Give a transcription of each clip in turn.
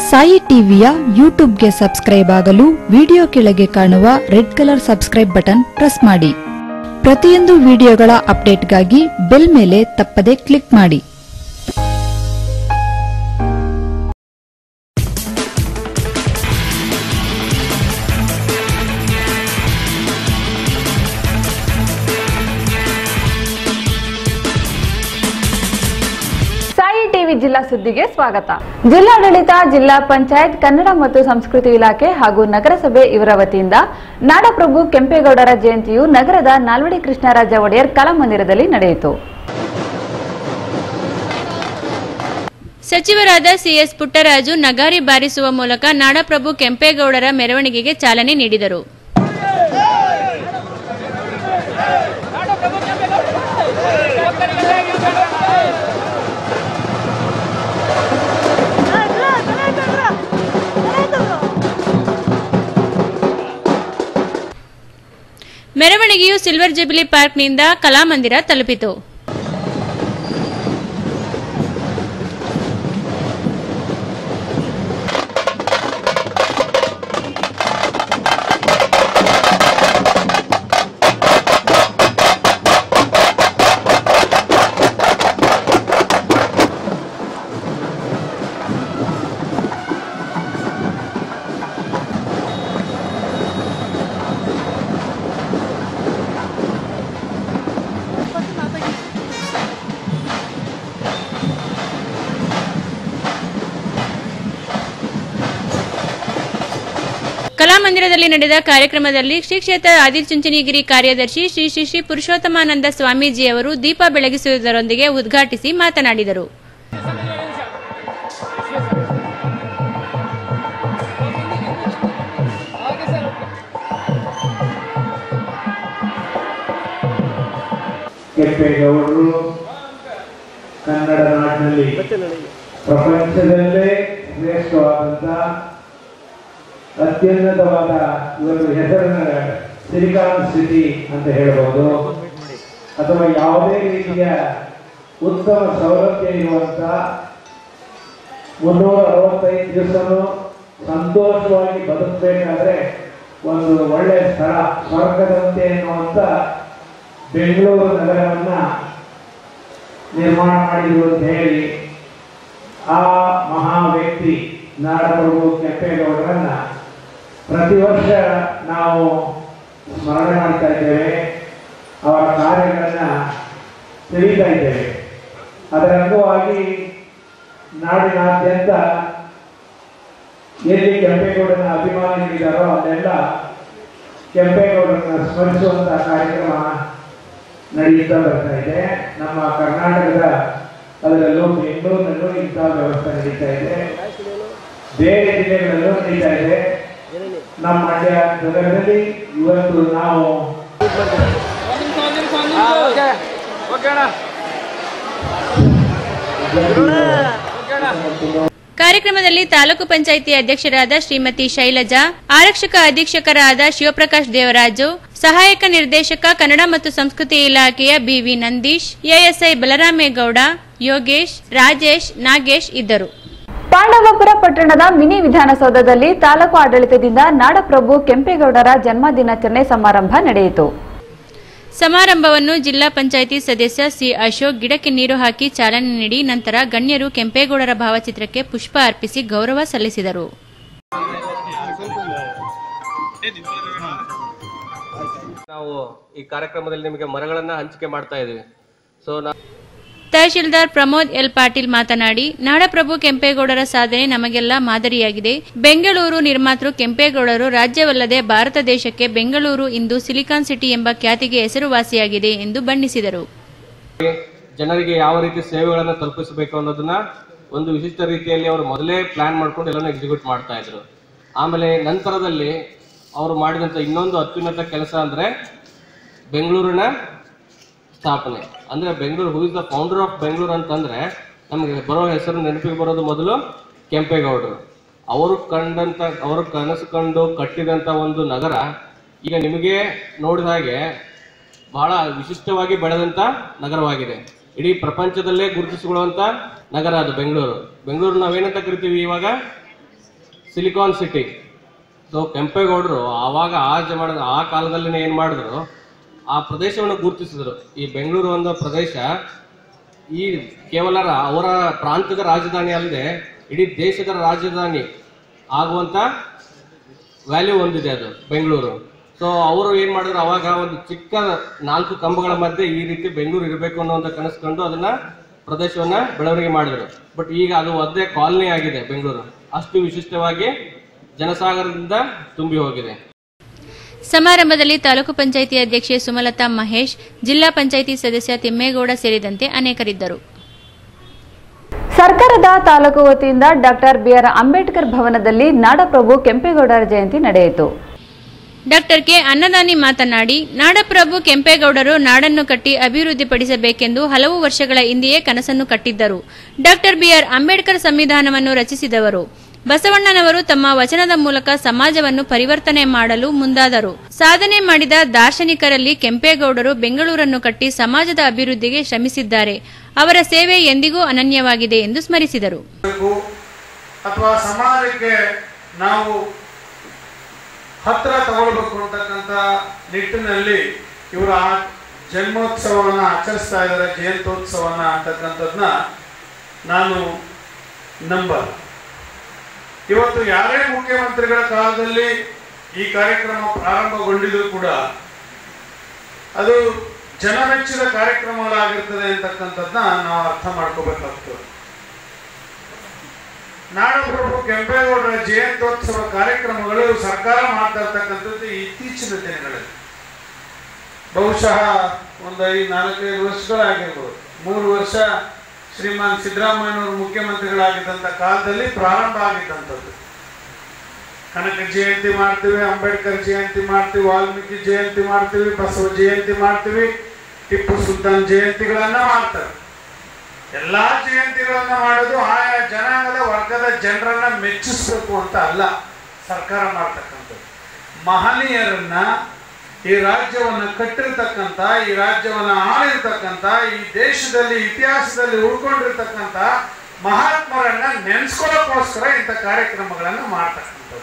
ಸಾಯಿ ಟಿವಿಯ ಯೂಟ್ಯೂಬ್ಗೆ ಸಬ್ಸ್ಕ್ರೈಬ್ ಆಗಲು ವಿಡಿಯೋ ಕೆಳಗೆ ಕಾಣುವ red colour subscribe button press ಮಾಡಿ ಪ್ರತಿಯೊಂದು ವಿಡಿಯೋಗಳ ಅಪ್ಡೇಟ್ಗಾಗಿ ಬೆಲ್ ಮೇಲೆ ತಪ್ಪದೆ ಕ್ಲಿಕ್ ಮಾಡಿ ಸಾಯಿ ಟಿವಿ ಜಿಲ್ಲಾ ಸುದ್ದಿಗೆ ಸ್ವಾಗತ ಜಿಲ್ಲಾಡಳಿತ ಜಿಲ್ಲಾ ಪಂಚಾಯತ್ ಕನ್ನಡ ಮತ್ತು ಸಂಸ್ಕೃತಿ ಇಲಾಖೆ ಹಾಗೂ ನಗರಸಭೆ ಇವರ ವತಿಯಿಂದ ನಾಡಪ್ರಭು ಕೆಂಪೇಗೌಡರ ಜಯಂತಿಯು ನಗರದ ನಾಲ್ವಡಿ ಕೃಷ್ಣರಾಜ ಒಡೆಯರ್ ಕಲಾಮಂದಿರದಲ್ಲಿ ನಡೆಯಿತು ಸಚಿವರಾದ ಸಿಎಸ್ ಪುಟ್ಟರಾಜು ನಗಾರಿ ಬಾರಿಸುವ ಮೂಲಕ ನಾಡಪ್ರಭು ಕೆಂಪೇಗೌಡರ ಮೆರವಣಿಗೆಗೆ ಚಾಲನೆ ನೀಡಿದರು ಮೆರವಣಿಗೆಯು ಸಿಲ್ವರ್ ಜುಬಿಲಿ ಪಾರ್ಕ್ನಿಂದ ಕಲಾಮಂದಿರ ತಲುಪಿತು ಕಲಾಮಂದಿರದಲ್ಲಿ ನಡೆದ ಕಾರ್ಯಕ್ರಮದಲ್ಲಿ ಶ್ರೀ ಕ್ಷೇತ್ರ ಆದಿಚುಂಚನಗಿರಿ ಕಾರ್ಯದರ್ಶಿ ಶ್ರೀ ಶ್ರೀ ಶ್ರೀ ಪುರುಷೋತ್ತಮಾನಂದ ಸ್ವಾಮೀಜಿಯವರು ದೀಪ ಬೆಳಗಿಸುವುದರೊಂದಿಗೆ ಉದ್ಘಾಟಿಸಿ ಮಾತನಾಡಿದರು ಕೆಂಪೇಗೌಡರು ಕನ್ನಡ ನಾಡಿನಲ್ಲಿ ಪ್ರಪಂಚದಲ್ಲೇ ಶ್ರೇಷ್ಠವಾದಂತ ಅತ್ಯುನ್ನತವಾದ ಇವತ್ತು ಹೆಸರಿನ ಸಿಲಿಕಾನ್ ಸಿಟಿ ಅಂತ ಹೇಳ್ಬೋದು ಅಥವಾ ಯಾವುದೇ ರೀತಿಯ ಉತ್ತಮ ಸೌಲಭ್ಯ ಇರುವಂತ ಮುನ್ನೂರ ಅರವತ್ತೈದು ದಿವಸನೂ ಸಂತೋಷವಾಗಿ ಬದುಕಬೇಕಾದ್ರೆ ಒಂದು ಒಳ್ಳೆ ಸ್ಥಳ ಸ್ವರ್ಗದಂತೆ ಎನ್ನುವಂತ ಬೆಂಗಳೂರು ನಗರವನ್ನ ನಿರ್ಮಾಣ ಮಾಡಿದ್ರು ಅಂತ ಹೇಳಿ ಆ ಮಹಾ ವ್ಯಕ್ತಿ ನಾಡಪ್ರಭು ಕೆಂಪೇಗೌಡರನ್ನ ಪ್ರತಿ ವರ್ಷ ನಾವು ಸ್ಮರಣೆ ಮಾಡ್ತಾ ಇದ್ದೇವೆ ಅವರ ಕಾರ್ಯಗಳನ್ನ ತಿಳಿತಾ ಇದ್ದೇವೆ ಅದರ ಅಂಗವಾಗಿ ನಾಡಿನಾದ್ಯಂತ ಎಲ್ಲಿ ಕೆಂಪೇಗೌಡನ ಅಭಿಮಾನಿಗಳಿದ್ದಾರೋ ಅಲ್ಲೆಲ್ಲ ಕೆಂಪೇಗೌಡರನ್ನ ಸ್ಮರಿಸುವಂತಹ ಕಾರ್ಯಕ್ರಮ ನಡೆಯುತ್ತಾ ಬರ್ತಾ ಇದೆ ನಮ್ಮ ಕರ್ನಾಟಕದ ಅದರಲ್ಲೂ ಬೆಂಗಳೂರಿನಲ್ಲೂ ಇಂತಹ ವ್ಯವಸ್ಥೆ ನಡೀತಾ ಇದೆ ಬೇರೆ ಜಿಲ್ಲೆಗಳಲ್ಲೂ ನಡೀತಾ ಇದೆ ನಮ್ಮ ಮಂಡ್ಯ ನಗರದಲ್ಲಿ ಇವತ್ತು ನಾವು ಕಾರ್ಯಕ್ರಮದಲ್ಲಿ ತಾಲೂಕು ಪಂಚಾಯಿತಿ ಅಧ್ಯಕ್ಷರಾದ ಶ್ರೀಮತಿ ಶೈಲಜಾ ಆರಕ್ಷಕ ಅಧೀಕ್ಷಕರಾದ ಶಿವಪ್ರಕಾಶ್ ದೇವರಾಜು ಸಹಾಯಕ ನಿರ್ದೇಶಕ ಕನ್ನಡ ಮತ್ತು ಸಂಸ್ಕೃತಿ ಇಲಾಖೆಯ ಬಿವಿ ನಂದೀಶ್ ಎಎಸ್ಐ ಬಲರಾಮೇಗೌಡ ಯೋಗೇಶ್ ರಾಜೇಶ್ ನಾಗೇಶ್ ಇದ್ದರು ಪಾಂಡವಪುರ ಪಟ್ಟಣದ ಮಿನಿ ವಿಧಾನಸೌಧದಲ್ಲಿ ತಾಲೂಕು ಆಡಳಿತದಿಂದ ನಾಡಪ್ರಭು ಕೆಂಪೇಗೌಡರ ಜನ್ಮ ದಿನಾಚರಣೆ ಸಮಾರಂಭ ನಡೆಯಿತು ಸಮಾರಂಭವನ್ನು ಜಿಲ್ಲಾ ಪಂಚಾಯಿತಿ ಸದಸ್ಯ ಸಿ ಅಶೋಕ್ ಗಿಡಕ್ಕೆ ನೀರು ಹಾಕಿ ಚಾಲನೆ ನೀಡಿ ನಂತರ ಗಣ್ಯರು ಕೆಂಪೇಗೌಡರ ಭಾವಚಿತ್ರಕ್ಕೆ ಪುಷ್ಪ ಅರ್ಪಿಸಿ ಗೌರವ ಸಲ್ಲಿಸಿದರು ನಾವು ಈ ಕಾರ್ಯಕ್ರಮದಲ್ಲಿ ನಿಮಗೆ ಮರಗಳನ್ನ ಹಂಚಿಕೆ ಮಾಡ್ತಾ ಇದ್ದೀವಿ ಸೊ ನಾವು ತಹಶೀಲ್ದಾರ್ ಪ್ರಮೋದ್ ಎಲ್ ಪಾಟೀಲ್ ಮಾತನಾಡಿ ನಾಡಪ್ರಭು ಕೆಂಪೇಗೌಡರ ಸಾಧನೆ ನಮಗೆಲ್ಲ ಮಾದರಿಯಾಗಿದೆ ಬೆಂಗಳೂರು ನಿರ್ಮಾತೃ ಕೆಂಪೇಗೌಡರು ರಾಜ್ಯವಲ್ಲದೆ ಭಾರತ ದೇಶಕ್ಕೆ ಬೆಂಗಳೂರು ಇಂದು ಸಿಲಿಕಾನ್ ಸಿಟಿ ಎಂಬ ಖ್ಯಾತಿಗೆ ಹೆಸರುವಾಸಿಯಾಗಿದೆ ಎಂದು ಬಣ್ಣಿಸಿದರು ಜನರಿಗೆ ಯಾವ ರೀತಿ ಸೇವೆಗಳನ್ನು ತಲುಪಿಸಬೇಕು ಅನ್ನೋದನ್ನ ಒಂದು ವಿಶಿಷ್ಟ ರೀತಿಯಲ್ಲಿ ಅವರು ಮೊದಲೇ ಪ್ಲಾನ್ ಮಾಡ್ಕೊಂಡು ಎಲ್ಲನೂ ಎಕ್ಸಿಕ್ಯೂಟ್ ಮಾಡ್ತಾ ಇದ್ರು ಆಮೇಲೆ ನಂತರದಲ್ಲಿ ಅವರು ಮಾಡಿದಂಥ ಇನ್ನೊಂದು ಅತ್ಯುನ್ನತ ಕೆಲಸ ಅಂದ್ರೆ ಬೆಂಗಳೂರಿನ ಸ್ಥಾಪನೆ ಅಂದ್ರೆ Bengaluru who is the founder of Bengaluru ಅಂತಂದ್ರೆ ನಮಗೆ ಬರೋ ಹೆಸರು ನೆನಪಿಗೆ ಬರೋದು ಮೊದಲು ಕೆಂಪೇಗೌಡರು ಅವರು ಕಂಡಂತ ಅವರು ಕನಸು ಕಂಡು ಕಟ್ಟಿದಂತ ಒಂದು ನಗರ ಈಗ ನಿಮಗೆ ನೋಡಿದ ಹಾಗೆ ಬಹಳ ವಿಶಿಷ್ಟವಾಗಿ ಬೆಳೆದಂತ ನಗರವಾಗಿದೆ ಇಡೀ ಪ್ರಪಂಚದಲ್ಲೇ ಗುರುತಿಸಿಕೊಳ್ಳುವಂತ ನಗರ ಅದು ಬೆಂಗಳೂರು ಬೆಂಗಳೂರು ನಾವೇನಂತ ಕರಿತೀವಿ ಇವಾಗ ಸಿಲಿಕಾನ್ ಸಿಟಿ ಸೊ ಕೆಂಪೇಗೌಡರು ಆವಾಗ ಆ ಜಮಾನ ಆ ಕಾಲದಲ್ಲಿ ಏನು ಮಾಡಿದ್ರು ಆ ಪ್ರದೇಶವನ್ನು ಗುರುತಿಸಿದ್ರು ಈ ಬೆಂಗಳೂರು ಒಂದು ಪ್ರದೇಶ ಈ ಕೇವಲ ರ- ಅವರ ಪ್ರಾಂತ್ಯದ ರಾಜಧಾನಿ ಅಲ್ಲದೆ ಇಡೀ ದೇಶದ ರಾಜಧಾನಿ ಆಗುವಂತ ವ್ಯಾಲ್ಯೂ ಹೊಂದಿದೆ ಅದು ಬೆಂಗಳೂರು ಸೊ ಅವರು ಏನ್ ಮಾಡಿದ್ರು ಅವಾಗ ಒಂದು ಚಿಕ್ಕ ನಾಲ್ಕು ಕಂಬಗಳ ಮಧ್ಯೆ ಈ ರೀತಿ ಬೆಂಗಳೂರು ಇರಬೇಕು ಅನ್ನೋಂಥ ಕನಸು ಕಂಡು ಅದನ್ನ ಪ್ರದೇಶವನ್ನ ಬೆಳವಣಿಗೆ ಮಾಡಿದ್ರು ಬಟ್ ಈಗ ಅದು ಒಂದೇ ಕಾಲನಿ ಆಗಿದೆ ಬೆಂಗಳೂರು ಅಷ್ಟು ವಿಶಿಷ್ಟವಾಗಿ ಜನಸಾಗರದಿಂದ ತುಂಬಿ ಹೋಗಿದೆ ಸಮಾರಂಭದಲ್ಲಿ ತಾಲೂಕು ಪಂಚಾಯಿತಿ ಅಧ್ಯಕ್ಷೆ ಸುಮಲತಾ ಮಹೇಶ್ ಜಿಲ್ಲಾ ಪಂಚಾಯಿತಿ ಸದಸ್ಯ ತಿಮ್ಮೇಗೌಡ ಸೇರಿದಂತೆ ಅನೇಕರಿದ್ದರು ಸರ್ಕಾರದ ತಾಲೂಕು ವತಿಯಿಂದ ಡಾಕ್ಟರ್ ಬಿಆರ್ ಅಂಬೇಡ್ಕರ್ ಭವನದಲ್ಲಿ ನಾಡಪ್ರಭು ಕೆಂಪೇಗೌಡರ ಜಯಂತಿ ನಡೆಯಿತು ಡಾಕ್ಟರ್ ಕೆ ಅನ್ನದಾನಿ ಮಾತನಾಡಿ ನಾಡಪ್ರಭು ಕೆಂಪೇಗೌಡರು ನಾಡನ್ನು ಕಟ್ಟಿ ಅಭಿವೃದ್ಧಿಪಡಿಸಬೇಕೆಂದು ಹಲವು ವರ್ಷಗಳ ಹಿಂದೆಯೇ ಕನಸನ್ನು ಕಟ್ಟಿದ್ದರು ಡಾಕ್ಟರ್ ಬಿಆರ್ ಅಂಬೇಡ್ಕರ್ ಸಂವಿಧಾನವನ್ನು ರಚಿಸಿದವರು ಬಸವಣ್ಣನವರು ತಮ್ಮ ವಚನದ ಮೂಲಕ ಸಮಾಜವನ್ನು ಪರಿವರ್ತನೆ ಮಾಡಲು ಮುಂದಾದರು ಸಾಧನೆ ಮಾಡಿದ ದಾರ್ಶನಿಕರಲ್ಲಿ ಕೆಂಪೇಗೌಡರು ಬೆಂಗಳೂರನ್ನು ಕಟ್ಟಿ ಸಮಾಜದ ಅಭಿವೃದ್ಧಿಗೆ ಶ್ರಮಿಸಿದ್ದಾರೆ ಅವರ ಸೇವೆ ಎಂದಿಗೂ ಅನನ್ಯವಾಗಿದೆ ಎಂದು ಸ್ಮರಿಸಿದರು ಬೇಕು ಅಥವಾ ಸಮಾಜಕ್ಕೆ ನಾವು ಹತ್ರ ತಗೊಳ್ಬೇಕು ಅಂತಕ್ಕಂಥ ನಿಟ್ಟಿನಲ್ಲಿ ಇವರ ಆ ಜನ್ಮೋತ್ಸವವನ್ನು ಆಚರಿಸ್ತಾ ಇದ್ದಾರೆ ಜಯಂತ್ಯೋತ್ಸವನ ಅಂತಕ್ಕಂಥದ್ದನ್ನ ನಾನು ನಂಬಲ್ಲ ಇವತ್ತು ಯಾರೇ ಮುಖ್ಯಮಂತ್ರಿಗಳ ಕಾಲದಲ್ಲಿ ಈ ಕಾರ್ಯಕ್ರಮ ಪ್ರಾರಂಭಗೊಂಡಿದ್ರು ಕೂಡ ಅದು ಜನಮೆಚ್ಚಿದ ಕಾರ್ಯಕ್ರಮಗಳಾಗಿರ್ತದೆ ಅಂತಕ್ಕಂಥದ್ದನ್ನ ನಾವು ಅರ್ಥ ಮಾಡ್ಕೋಬೇಕಾಗ್ತದೆ ನಾಡಪ್ರಭು ಕೆಂಪೇಗೌಡರ ಜಯಂತ್ಯೋತ್ಸವ ಕಾರ್ಯಕ್ರಮಗಳು ಸರ್ಕಾರ ಮಾಡ್ತಾ ಇರ್ತಕ್ಕಂಥದ್ದು ಇತ್ತೀಚಿನ ದಿನಗಳಲ್ಲಿ ಬಹುಶಃ ಒಂದು ಐದು ನಾಲ್ಕೈದು ವರ್ಷಗಳಾಗಿರ್ಬೋದು ಮೂರು ವರ್ಷ ಶ್ರೀಮಾನ್ ಸಿದ್ದರಾಮಯ್ಯನವರು ಮುಖ್ಯಮಂತ್ರಿಗಳಾಗಿದ್ದಂಥ ಕಾಲದಲ್ಲಿ ಪ್ರಾರಂಭ ಆಗಿದ್ದಂಥದ್ದು ಕನಕ ಜಯಂತಿ ಮಾಡ್ತೀವಿ ಅಂಬೇಡ್ಕರ್ ಜಯಂತಿ ಮಾಡ್ತೀವಿ ವಾಲ್ಮೀಕಿ ಜಯಂತಿ ಮಾಡ್ತೀವಿ ಬಸವ ಜಯಂತಿ ಮಾಡ್ತೀವಿ ಟಿಪ್ಪು ಸುಲ್ತಾನ್ ಜಯಂತಿಗಳನ್ನ ಮಾಡ್ತಾರೆ ಎಲ್ಲಾ ಜಯಂತಿಗಳನ್ನ ಮಾಡೋದು ಆಯಾ ಜನಾಂಗದ ವರ್ಗದ ಜನರನ್ನ ಮೆಚ್ಚಿಸ್ಬೇಕು ಅಂತ ಅಲ್ಲ ಸರ್ಕಾರ ಮಾಡ್ತಕ್ಕಂಥದ್ದು ಮಹನೀಯರನ್ನ ಈ ರಾಜ್ಯವನ್ನ ಕಟ್ಟಿರ್ತಕ್ಕಂಥ ಈ ರಾಜ್ಯವನ್ನ ಆಳಿರ್ತಕ್ಕಂಥ ಈ ದೇಶದಲ್ಲಿ ಇತಿಹಾಸದಲ್ಲಿ ಉಳ್ಕೊಂಡಿರ್ತಕ್ಕಂಥ ಮಹಾತ್ಮರನ್ನ ನೆನೆಸ್ಕೊಳ್ಳೋಕ್ಕೋಸ್ಕರ ಇಂಥ ಕಾರ್ಯಕ್ರಮಗಳನ್ನ ಮಾಡ್ತಕ್ಕಂಥದ್ದು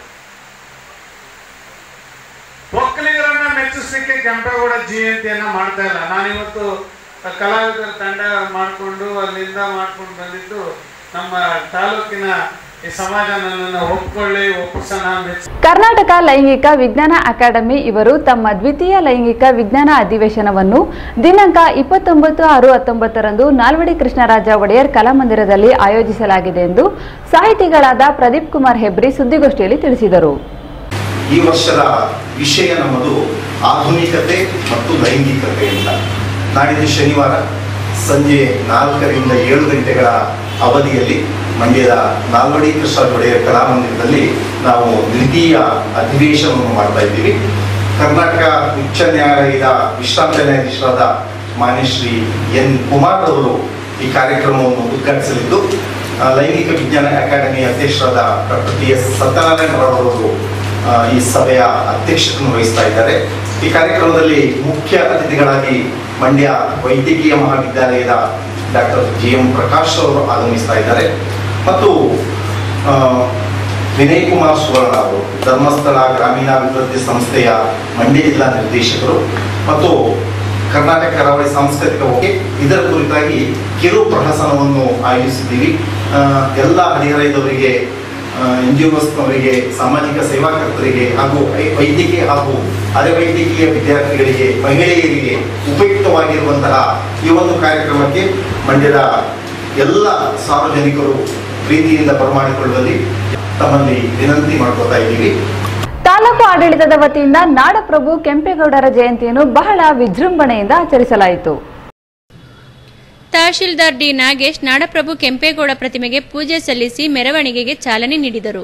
ಒಕ್ಕಲಿಗರನ್ನ ಮೆಚ್ಚಿಸ್ಲಿಕ್ಕೆ ಕೆಂಪೇಗೌಡ ಜಯಂತಿಯನ್ನ ಮಾಡ್ತಾ ಇಲ್ಲ ನಾನಿವತ್ತು ಕಲಾವಿದರ ತಂಡ ಮಾಡಿಕೊಂಡು ಅಲ್ಲಿಂದ ಮಾಡ್ಕೊಂಡು ಬಂದಿದ್ದು ನಮ್ಮ ತಾಲೂಕಿನ ಈ ಸಮಾಜ ನನ್ನನ್ನು ಒಪ್ಕೊಳ್ಳಿ ಒಪ್ಪಿಸೋಣ ಮೆಚ್ಚ ಕರ್ನಾಟಕ ಲೈಂಗಿಕ ವಿಜ್ಞಾನ ಅಕಾಡೆಮಿ ಇವರು ತಮ್ಮ ದ್ವಿತೀಯ ಲೈಂಗಿಕ ವಿಜ್ಞಾನ ಅಧಿವೇಶನವನ್ನು ದಿನಾಂಕ ಇಪ್ಪತ್ತೊಂಬತ್ತು ಆರು ಹತ್ತೊಂಬತ್ತರಂದು ನಾಲ್ವಡಿ ಕೃಷ್ಣರಾಜ ಒಡೆಯರ್ ಕಲಾಮಂದಿರದಲ್ಲಿ ಆಯೋಜಿಸಲಾಗಿದೆ ಎಂದು ಸಾಹಿತಿಗಳಾದ ಪ್ರದೀಪ್ ಕುಮಾರ್ ಹೆಬ್ರಿ ಸುದ್ದಿಗೋಷ್ಠಿಯಲ್ಲಿ ತಿಳಿಸಿದರು ಈ ವರ್ಷದ ವಿಷಯ ನಮ್ಮದು ಆಧುನಿಕತೆ ಮತ್ತು ಲೈಂಗಿಕತೆ ಅಂತ ನಾಡಿದ್ದು ಶನಿವಾರ ಸಂಜೆ ನಾಲ್ಕರಿಂದ ಏಳು ಗಂಟೆಗಳ ಅವಧಿಯಲ್ಲಿ ಮಂಡ್ಯದ ನಾಲ್ವಡಿ ಕೃಷ್ಣ ಒಡೆಯರ್ ಕಲಾಮಂದಿರದಲ್ಲಿ ನಾವು ದ್ವಿತೀಯ ಅಧಿವೇಶನವನ್ನು ಮಾಡ್ತಾ ಇದ್ದೀವಿ ಕರ್ನಾಟಕ ಉಚ್ಚ ನ್ಯಾಯಾಲಯದ ವಿಶ್ರಾಂತ ನ್ಯಾಯಾಧೀಶರಾದ ಮಾನ್ಯ ಶ್ರೀ ಎನ್ ಕುಮಾರ್ ಅವರು ಈ ಕಾರ್ಯಕ್ರಮವನ್ನು ಉದ್ಘಾಟಿಸಲಿದ್ದು ಆ, ಲೈಂಗಿಕ ವಿಜ್ಞಾನ ಅಕಾಡೆಮಿ ಅಧ್ಯಕ್ಷರಾದ ಡಾಕ್ಟರ್ ಟಿ ಎಸ್ ಸತ್ಯನಾರಾಯಣರವರು ಆ, ಈ ಸಭೆಯ ಅಧ್ಯಕ್ಷತೆಯನ್ನು ವಹಿಸ್ತಾ ಇದ್ದಾರೆ ಈ ಕಾರ್ಯಕ್ರಮದಲ್ಲಿ ಮುಖ್ಯ ಅತಿಥಿಗಳಾಗಿ ಮಂಡ್ಯ ವೈದ್ಯಕೀಯ ಮಹಾವಿದ್ಯಾಲಯದ ಡಾಕ್ಟರ್ ಜಿ ಎಂ ಪ್ರಕಾಶ್ ಅವರು ಆಗಮಿಸ್ತಾ ಇದ್ದಾರೆ ಮತ್ತು ಆ, ವಿನಯ್ ಕುಮಾರ್ ಸುವರ್ಣ ಅವರು ಧರ್ಮಸ್ಥಳ ಗ್ರಾಮೀಣಾಭಿವೃದ್ಧಿ ಸಂಸ್ಥೆಯ ಮಂಡ್ಯ ಜಿಲ್ಲಾ ನಿರ್ದೇಶಕರು ಮತ್ತು ಕರ್ನಾಟಕ ಕರಾವಳಿ ಸಾಂಸ್ಕೃತಿಕ ಒಕ್ಕೆ ಇದರ ಕುರಿತಾಗಿ ಕಿರು ಪ್ರಹಸನವನ್ನು ಆಯೋಜಿಸಿದ್ದೀವಿ ಆ, ಎಲ್ಲ ಹದಿಹರೆಯದವರಿಗೆ ಎನ್ ಜಿ ಒಸ್ನವರಿಗೆ ಸಾಮಾಜಿಕ ಸೇವಾಕರ್ತರಿಗೆ ಹಾಗೂ ವೈ- ವೈದ್ಯಕೀಯ ಹಾಗೂ ಅರೆ ವೈದ್ಯಕೀಯ ವಿದ್ಯಾರ್ಥಿಗಳಿಗೆ ಮಹಿಳೆಯರಿಗೆ ಉಪಯುಕ್ತವಾಗಿರುವಂತಹ ಈ ಒಂದು ಕಾರ್ಯಕ್ರಮಕ್ಕೆ ಮಂಡ್ಯದ ಎಲ್ಲ ಸಾರ್ವಜನಿಕರು ಪ್ರೀತಿಯಿಂದ ಬರಮಾಡಿಕೊಳ್ಳುವಲ್ಲಿ ತಮ್ಮಲ್ಲಿ ವಿನಂತಿ ಮಾಡ್ಕೋತಾ ಇದ್ದೀವಿ ತಾಲೂಕು ಆಡಳಿತದ ವತಿಯಿಂದ ನಾಡಪ್ರಭು ಕೆಂಪೇಗೌಡರ ಜಯಂತಿಯನ್ನು ಬಹಳ ವಿಜೃಂಭಣೆಯಿಂದ ಆಚರಿಸಲಾಯಿತು ತಹಶೀಲ್ದಾರ್ ಡಿ ನಾಗೇಶ್ ನಾಡಪ್ರಭು ಕೆಂಪೇಗೌಡ ಪ್ರತಿಮೆಗೆ ಪೂಜೆ ಸಲ್ಲಿಸಿ ಮೆರವಣಿಗೆಗೆ ಚಾಲನೆ ನೀಡಿದರು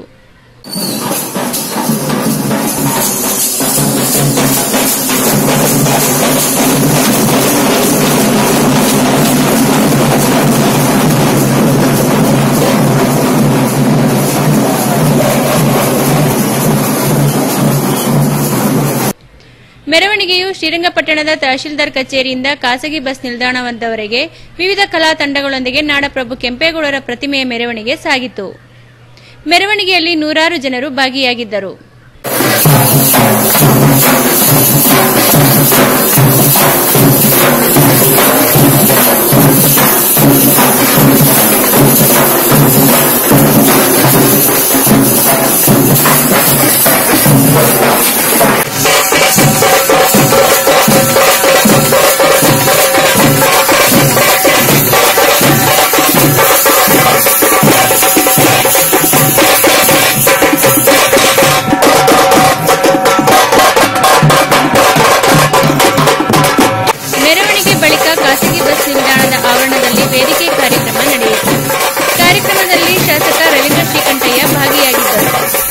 ಮೆರವಣಿಗೆಯು ಶ್ರೀರಂಗಪಟ್ಟಣದ ತಹಶೀಲ್ದಾರ್ ಕಚೇರಿಯಿಂದ ಖಾಸಗಿ ಬಸ್ ನಿಲ್ದಾಣವರೆಗೆ ವಿವಿಧ ಕಲಾ ತಂಡಗಳೊಂದಿಗೆ ನಾಡಪ್ರಭು ಕೆಂಪೇಗೌಡರ ಪ್ರತಿಮೆಯ ಮೆರವಣಿಗೆ ಸಾಗಿತು ಮೆರವಣಿಗೆಯಲ್ಲಿ ನೂರಾರು ಜನರು ಭಾಗಿಯಾಗಿದ್ದರು ಮೆರವಣಿಗೆ ಬಳಿಕ ಖಾಸಗಿ ಬಸ್ ನಿಲ್ದಾಣದ ಆವರಣದಲ್ಲಿ ವೇದಿಕೆ ಕಾರ್ಯಕ್ರಮ ನಡೆಯಿತು ಕಾರ್ಯಕ್ರಮದಲ್ಲಿ ಶಾಸಕ ರವೀಂದ್ರ ಶ್ರೀಕಂಠಯ್ಯ ಭಾಗಿಯಾಗಿದ್ದರು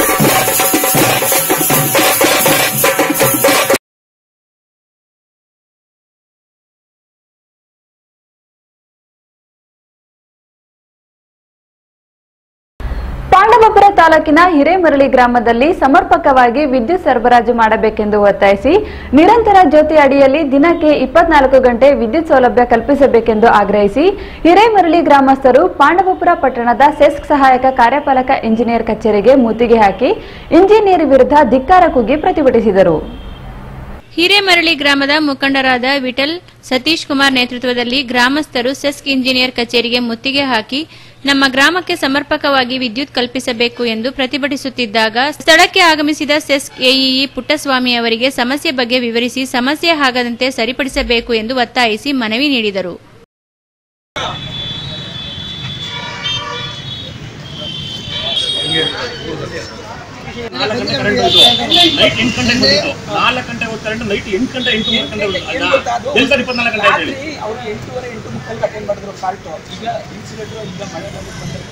ಪಾಂಡವಪುರ ತಾಲೂಕಿನ ಹಿರೇಮರಳಿ ಗ್ರಾಮದಲ್ಲಿ ಸಮರ್ಪಕವಾಗಿ ವಿದ್ಯುತ್ ಸರಬರಾಜು ಮಾಡಬೇಕೆಂದು ಒತ್ತಾಯಿಸಿ ನಿರಂತರ ಜ್ಯೋತಿ ಅಡಿಯಲ್ಲಿ ದಿನಕ್ಕೆ ಇಪ್ಪತ್ನಾಲ್ಕು ಗಂಟೆ ವಿದ್ಯುತ್ ಸೌಲಭ್ಯ ಕಲ್ಪಿಸಬೇಕೆಂದು ಆಗ್ರಹಿಸಿ ಹಿರೇಮರಳಿ ಗ್ರಾಮಸ್ಥರು ಪಾಂಡವಪುರ ಪಟ್ಟಣದ ಸೆಸ್ಕ್ ಸಹಾಯಕ ಕಾರ್ಯಪಾಲಕ ಇಂಜಿನಿಯರ್ ಕಚೇರಿಗೆ ಮುತ್ತಿಗೆ ಹಾಕಿ ಇಂಜಿನಿಯರ್ ವಿರುದ್ಧ ಧಿಕ್ಕಾರ ಕೂಗಿ ಪ್ರತಿಭಟಿಸಿದರು ಹಿರೇಮರಳಿ ಗ್ರಾಮದ ಮುಖಂಡರಾದ ವಿಠಲ್ ಸತೀಶ್ ಕುಮಾರ್ ನೇತೃತ್ವದಲ್ಲಿ ಗ್ರಾಮಸ್ಥರು ಸೆಸ್ಕ್ ಇಂಜಿನಿಯರ್ ಕಚೇರಿಗೆ ಮುತ್ತಿಗೆ ಹಾಕಿ ನಮ್ಮ ಗ್ರಾಮಕ್ಕೆ ಸಮರ್ಪಕವಾಗಿ ವಿದ್ಯುತ್ ಕಲ್ಪಿಸಬೇಕು ಎಂದು ಪ್ರತಿಭಟಿಸುತ್ತಿದ್ದಾಗ ಸ್ಥಳಕ್ಕೆ ಆಗಮಿಸಿದ ಸೆಸ್ಕ್ ಎಇಇ ಪುಟ್ಟಸ್ವಾಮಿ ಅವರಿಗೆ ಸಮಸ್ಯೆ ಬಗ್ಗೆ ವಿವರಿಸಿ ಸಮಸ್ಯೆ ಆಗದಂತೆ ಸರಿಪಡಿಸಬೇಕು ಎಂದು ಒತ್ತಾಯಿಸಿ ಮನವಿ ನೀಡಿದರು ನಾಲ್ಕು ಗಂಟೆ ಕರೆಂಟ್ ಹೋಯ್ತು ನೈಟ್ ಎಂಟು ಗಂಟೆ ಬಂದಿತ್ತು ನಾಲ್ಕು ಗಂಟೆ ಹೋದ ಕರೆಂಟ್ ನೈಟ್ ಎಂಟು ಗಂಟೆ ಎಂಟು ಮೂರು ಗಂಟೆ ಹೋಯ್ತು ಎಲ್ಲಿ ಸರ್ ಇಪ್ಪತ್ನಾಲ್ಕು ಗಂಟೆ ಅಂತ ಹೇಳಿ ಅವರು ಎಂಟೂವರೆ ಎಂಟು ಮುಕ್ಕಾಲ್ಗೆ ಅಟೆಂಡ್ ಮಾಡಿದ್ರು ಫಾಲ್ಟ್ ಈಗ ಇನ್ಸಿಲೇಟರ್ ಈಗ ಮಳೆ ಬಂದು ಬಂದರೆ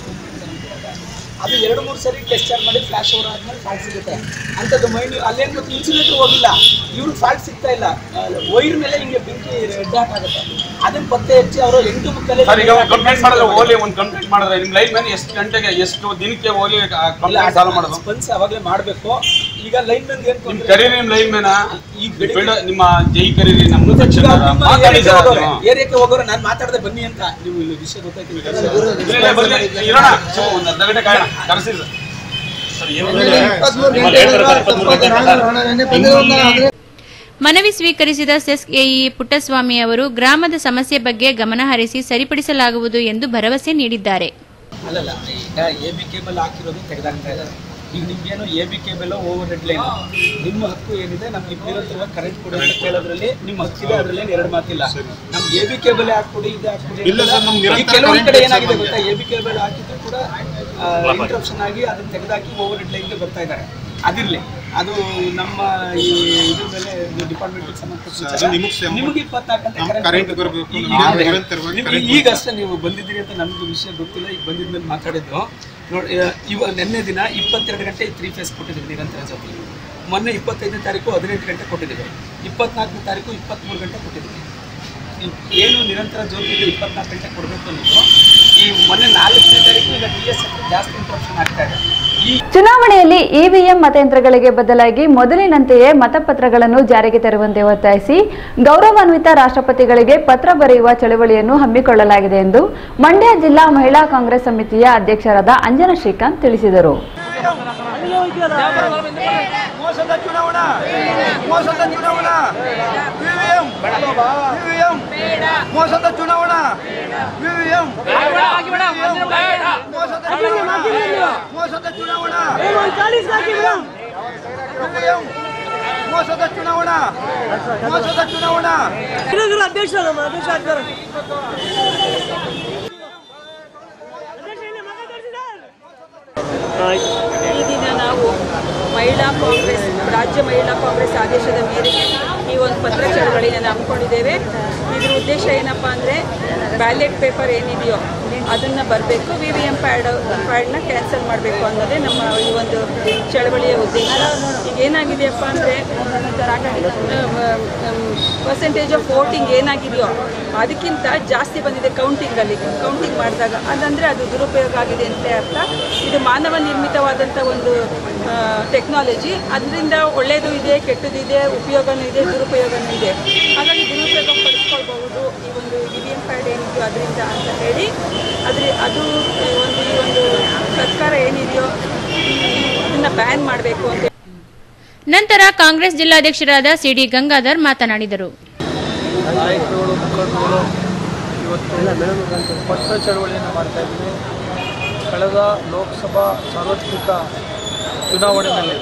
ಅದು ಎರಡು ಮೂರು ಸರಿ ಚಾರ್ಜ್ ಮಾಡಿ ಫ್ಲಾಶ್ ಓವರ್ ಆದ್ಮೇಲೆ ಫಾಲ್ಟ್ ಸಿಗುತ್ತೆ ಅಂಥದ್ದು ಮೈಂಡ್ ಅಲ್ಲೇನು ಗೊತ್ತು ಇನ್ಸುಲೇಟರ್ ಹೋಗಿಲ್ಲ ಇವ್ರಿಗೆ ಫಾಲ್ಟ್ ಸಿಗ್ತಾ ಇಲ್ಲ ವೈರ್ ಮೇಲೆ ಹಿಂಗೆ ಬೆಂಕಿ ರೆಡ್ ಹಾಕ್ ಆಗುತ್ತೆ ಅದನ್ನ ಪತ್ತೆ ಹಚ್ಚಿ ಅವರು ಎಂಟು ಮುಕ್ಕಲ್ಲಿ ಸರ್ ಈಗ ಕಂಪ್ಲೇಂಟ್ ಮಾಡಿದ್ರೆ ಓಲಿ ಒಂದು ಕಂಪ್ಲೇಂಟ್ ಮಾಡಿದ್ರೆ ನಿಮ್ಮ ಲೈನ್ ಮ್ಯಾನ್ ಎಷ್ಟು ಗಂಟೆಗೆ ಎಷ್ಟು ದಿನಕ್ಕೆ ಓಲಿ ಕಂಪ್ಲೇಂಟ್ ಸಾಲ್ವ್ ಮಾಡೋದು ಸ್ಪಂದಿಸಿ ಅವಾಗಲೇ ಮಾಡಬೇಕು ಈಗ ಲೈನ್ ಮ್ಯಾನ್ ಏನು ನಿಮ್ ತೊಂದ್ರೆ ಕರೀರಿ ನಿಮ್ ಲೈನ್ ಮ್ಯಾನ ಈಗ ಬೆಳಿಗ್ಗೆ- ನಿಮ್ಮ ಜೈ ಕರೀರಿ ನಮ್ಮ ಸೆಕ್ಷನ್ ಮಾತಾಡಿ ಸರ್ ಅದನ್ನು. ಏರಿಯಾಕ್ಕೆ ಹೋಗೋರು ನಾನು ಮಾತಾಡದೆ ಬನ್ನಿ ಅಂತ ನೀವು ಇಲ್ಲಿ ವಿಷಯ ಗೊತ್ತಾಯ್ತು ಇಲ್ಲ, ಇಲ್ಲ, ಬರ್ಲಿ. ಇರೋಣ ಸುಮ್ನೆ ಒಂದು ಅರ್ಧ ಗಂಟೆ ಕಾಯೋಣ ಕರೆಸಿ ಸರ್ ಸರ್ ಏನು ನಿಮ್ಮ ಲೇಟ್ ಬರುತ್ತೆ ಇಪ್ಪತ್ಮೂರು ಗಂಟೆ ಅಂತ ಸರ್. ಮನವಿ ಸ್ವೀಕರಿಸಿದ ಸೆಸ್ಕ್ ಎಇ ಪುಟ್ಟಸ್ವಾಮಿ ಅವರು ಗ್ರಾಮದ ಸಮಸ್ಯೆ ಬಗ್ಗೆ ಗಮನಹರಿಸಿ ಸರಿಪಡಿಸಲಾಗುವುದು ಎಂದು ಭರವಸೆ ನೀಡಿದ್ದಾರೆ ಅಲ್ಲಲ್ಲ ಈಗ ಎ ಬಿ ಕೇಬಲ್ ಹಾಕಿರೋದು ತೆಗೆದಾಗ್ತಾ ಇದೆ ಈಗ ನಿಮ್ಗೇನು A B cable overhead line ನಿಮ್ಮ ಹಕ್ಕು ಏನಿದೆ ನಮ್ಗೆ ನಿರಂತರವಾಗಿ ಕರೆಂಟ್ ಕೊಡಿ ಅಂತ ಕೇಳೋದ್ರಲ್ಲಿ ನಿಮ್ಮ ಹಕ್ಕಿದೆ ಅದ್ರಲ್ಲಿ ಎರಡು ಮಾತಿಲ್ಲ ನಮ್ಗೆ ಎ ಬಿ ಕೇಬಲ್ ಹಾಕ್ಕೊಡಿ ಇದು ಹಾಕ್ಕೊಡಿ ಇಲ್ಲ ಸರ್, ನಮ್ಗೆ ಈಗ ನಿರಂತರ ಕೆಲವೊಂದ್ current ಕಡೆ ಬೇಕು ಸರ್ ಏನಾಗಿದೆ ನಮ್ಗೆ. ಗೊತ್ತಾ ಎ ಬಿ ಕೇಬಲ್ ಹಾಕಿದ್ರು ಕೂಡ ಇಂಟ್ರಪ್ಷನ್ ಆಗಿ ಅದನ್ನ ತೆಗೆದಾಕಿ ಓವರ್ ಹೆಡ್ ಲೈನ್ಗೆ ಬರ್ತಾ ಇದ್ದಾರೆ ಅದಿರ್ಲಿ ಅದು ನಮ್ಮ ಈ ಇದ್ರ ಮೇಲೆ ಡಿಪಾರ್ಟ್ಮೆಂಟ್ ಸಂಬಂಧಪಟ್ಟ ವಿಚಾರ. ನಿಮಗೆ ಸಂಬಂಧ- ನಿಮಗೆ ಇಪ್ಪತ್ನಾಲ್ಕು ಗಂಟೆ ನಮ್ಗೆ current current ಬರ್ಬೇಕು. ಬರ್ಬೇಕು, ಈಗ- ನಾವು ಈಗ- ನಿರಂತರವಾಗಿ ನಿಮ್ಗೆ current ಈಗ ಅಷ್ಟೇ ನೀವು ಬಂದಿದ್ದೀರಿ ಅಂತ ನಮ್ಗೆ ವಿಷಯ ಗೊತ್ತಿಲ್ಲ ಈಗ ಬಂದಿದ್ಮೇಲೆ ಮಾತಾಡಿದ್ದು ನೋಡಿ ಇವಾಗ ನಿನ್ನೆ ದಿನ ಇಪ್ಪತ್ತೆರಡು ಗಂಟೆ ತ್ರೀ ಫೇಸ್ ಕೊಟ್ಟಿದ್ದೀವಿ ನಿರಂತರ ಜೊತೆ ಮೊನ್ನೆ ಇಪ್ಪತ್ತೈದನೇ ತಾರೀಕು ಹದಿನೆಂಟು ಗಂಟೆ ಕೊಟ್ಟಿದ್ದೀವಿ ಇಪ್ಪತ್ನಾಲ್ಕನೇ ತಾರೀಕು ಇಪ್ಪತ್ತ್ಮೂರು ಗಂಟೆ ಕೊಟ್ಟಿದ್ದೀವಿ ಈ ಏನು ನಿರಂತರ ಜ್ಯೋತಿಗೆ ಇಪ್ಪತ್ನಾಲ್ಕು ಗಂಟೆ ಕೊಡಬೇಕು ಅನ್ನೋದು ಈ ಮೊನ್ನೆ ನಾಲ್ಕನೇ ತಾರೀಕು ಈಗ ಟಿ ಎಸ್ ಜಾಸ್ತಿ ಇಂಟ್ರಪ್ಷನ್ ಆಗ್ತಾ ಇದೆ ಈ ಚುನಾವಣೆಯಲ್ಲಿ ಇವಿಎಂ ಮತಯಂತ್ರಗಳಿಗೆ ಬದಲಾಗಿ ಮೊದಲಿನಂತೆಯೇ ಮತಪತ್ರಗಳನ್ನು ಜಾರಿಗೆ ತರುವಂತೆ ಒತ್ತಾಯಿಸಿ ಗೌರವಾನ್ವಿತ ರಾಷ್ಟ್ರಪತಿಗಳಿಗೆ ಪತ್ರ ಬರೆಯುವ ಚಳವಳಿಯನ್ನು ಹಮ್ಮಿಕೊಳ್ಳಲಾಗಿದೆ ಎಂದು ಮಂಡ್ಯ ಜಿಲ್ಲಾ ಮಹಿಳಾ ಕಾಂಗ್ರೆಸ್ ಸಮಿತಿಯ ಅಧ್ಯಕ್ಷರಾದ ಅಂಜನಾ ಶ್ರೀಕಾಂತ್ ತಿಳಿಸಿದರು ಮೋಸದ ಚುನಾವಣಾ ಮೋಸದ ಚುನಾವಣಾ ವಿವಿಎಂ ವಿವಿಎಂ ಮೋಸದ ಚುನಾವಣಾ ವಿವಿಎಂ ಮೋಸದ ಚುನಾವಣಾ ಮೋಸದ ಚುನಾವಣಾ ವಿವಿಎಂ ಮೋಸದ ಚುನಾವಣಾ ಮೋಸದ ಚುನಾವಣಾ ಈ ದಿನ ನಾವು ಮಹಿಳಾ ಕಾಂಗ್ರೆಸ್ ರಾಜ್ಯ ಮಹಿಳಾ ಕಾಂಗ್ರೆಸ್ ಆದೇಶದ ಮೇರೆಗೆ ಈ ಒಂದು ಪತ್ರ ಚಳವಳಿಯನ್ನು ಹಮ್ಮಿಕೊಂಡಿದ್ದೇವೆ ಇದ್ರ ಉದ್ದೇಶ ಏನಪ್ಪ ಅಂದರೆ ಬ್ಯಾಲೆಟ್ ಪೇಪರ್ ಏನಿದೆಯೋ ಅದನ್ನು ಬರಬೇಕು ವಿ ವಿ ಎಮ್ ಪ್ಯಾಡ್ ಪ್ಯಾಡ್ನ ಕ್ಯಾನ್ಸಲ್ ಮಾಡಬೇಕು ಅನ್ನೋದೇ ನಮ್ಮ ಈ ಒಂದು ಚಳವಳಿಯ ಉದ್ದೇಶ ಈಗ ಏನಾಗಿದೆಯಪ್ಪ ಅಂದರೆ ಪರ್ಸೆಂಟೇಜ್ ಆಫ್ ವೋಟಿಂಗ್ ಏನಾಗಿದೆಯೋ ಅದಕ್ಕಿಂತ ಜಾಸ್ತಿ ಬಂದಿದೆ ಕೌಂಟಿಂಗಲ್ಲಿ ಕೌಂಟಿಂಗ್ ಮಾಡಿದಾಗ ಅದಂದರೆ ಅದು ದುರುಪಯೋಗ ಆಗಿದೆ ಅಂತಲೇ ಅರ್ಥ ಇದು ಮಾನವ ನಿರ್ಮಿತವಾದಂಥ ಒಂದು ಟೆಕ್ನಾಲಜಿ ಅದರಿಂದ ಒಳ್ಳೆಯದು ಇದೆ ಕೆಟ್ಟದ್ದು ಇದೆ ಉಪಯೋಗನೂ ಇದೆ ದುರುಪಯೋಗನೂ ಇದೆ ಹಾಗಾಗಿ ದುರುಪಯೋಗ ಪಡಿಸ್ಕೊಳ್ಬಹುದು ಈ ಒಂದು ಇ ವಿ ಎಂ ಪ್ಯಾಡ್ ಏನಿದೆಯೋ ಅದರಿಂದ ಅಂತ ಹೇಳಿ ಆದರೆ ಅದು ಈ ಒಂದು ಈ ಒಂದು ಸರ್ಕಾರ ಏನು ಏನಿದೆಯೋ ಇದನ್ನ ಬ್ಯಾನ್ ಮಾಡಬೇಕು ಅಂತ ನಂತರ ಕಾಂಗ್ರೆಸ್ ಜಿಲ್ಲಾಧ್ಯಕ್ಷರಾದ ಸಿಡಿ ಗಂಗಾಧರ್ ಮಾತನಾಡಿದರು ನಾಯಕರುಗಳು ಮುಖಂಡರುಗಳು ಇವತ್ತು ಪಟ್ಟ ಚಳವಳಿಯನ್ನು ಮಾಡ್ತಾ ಇದ್ದೀವಿ ಕಳೆದ ಲೋಕಸಭಾ ಸಾರ್ವತ್ರಿಕ ಚುನಾವಣೆಯಲ್ಲಿ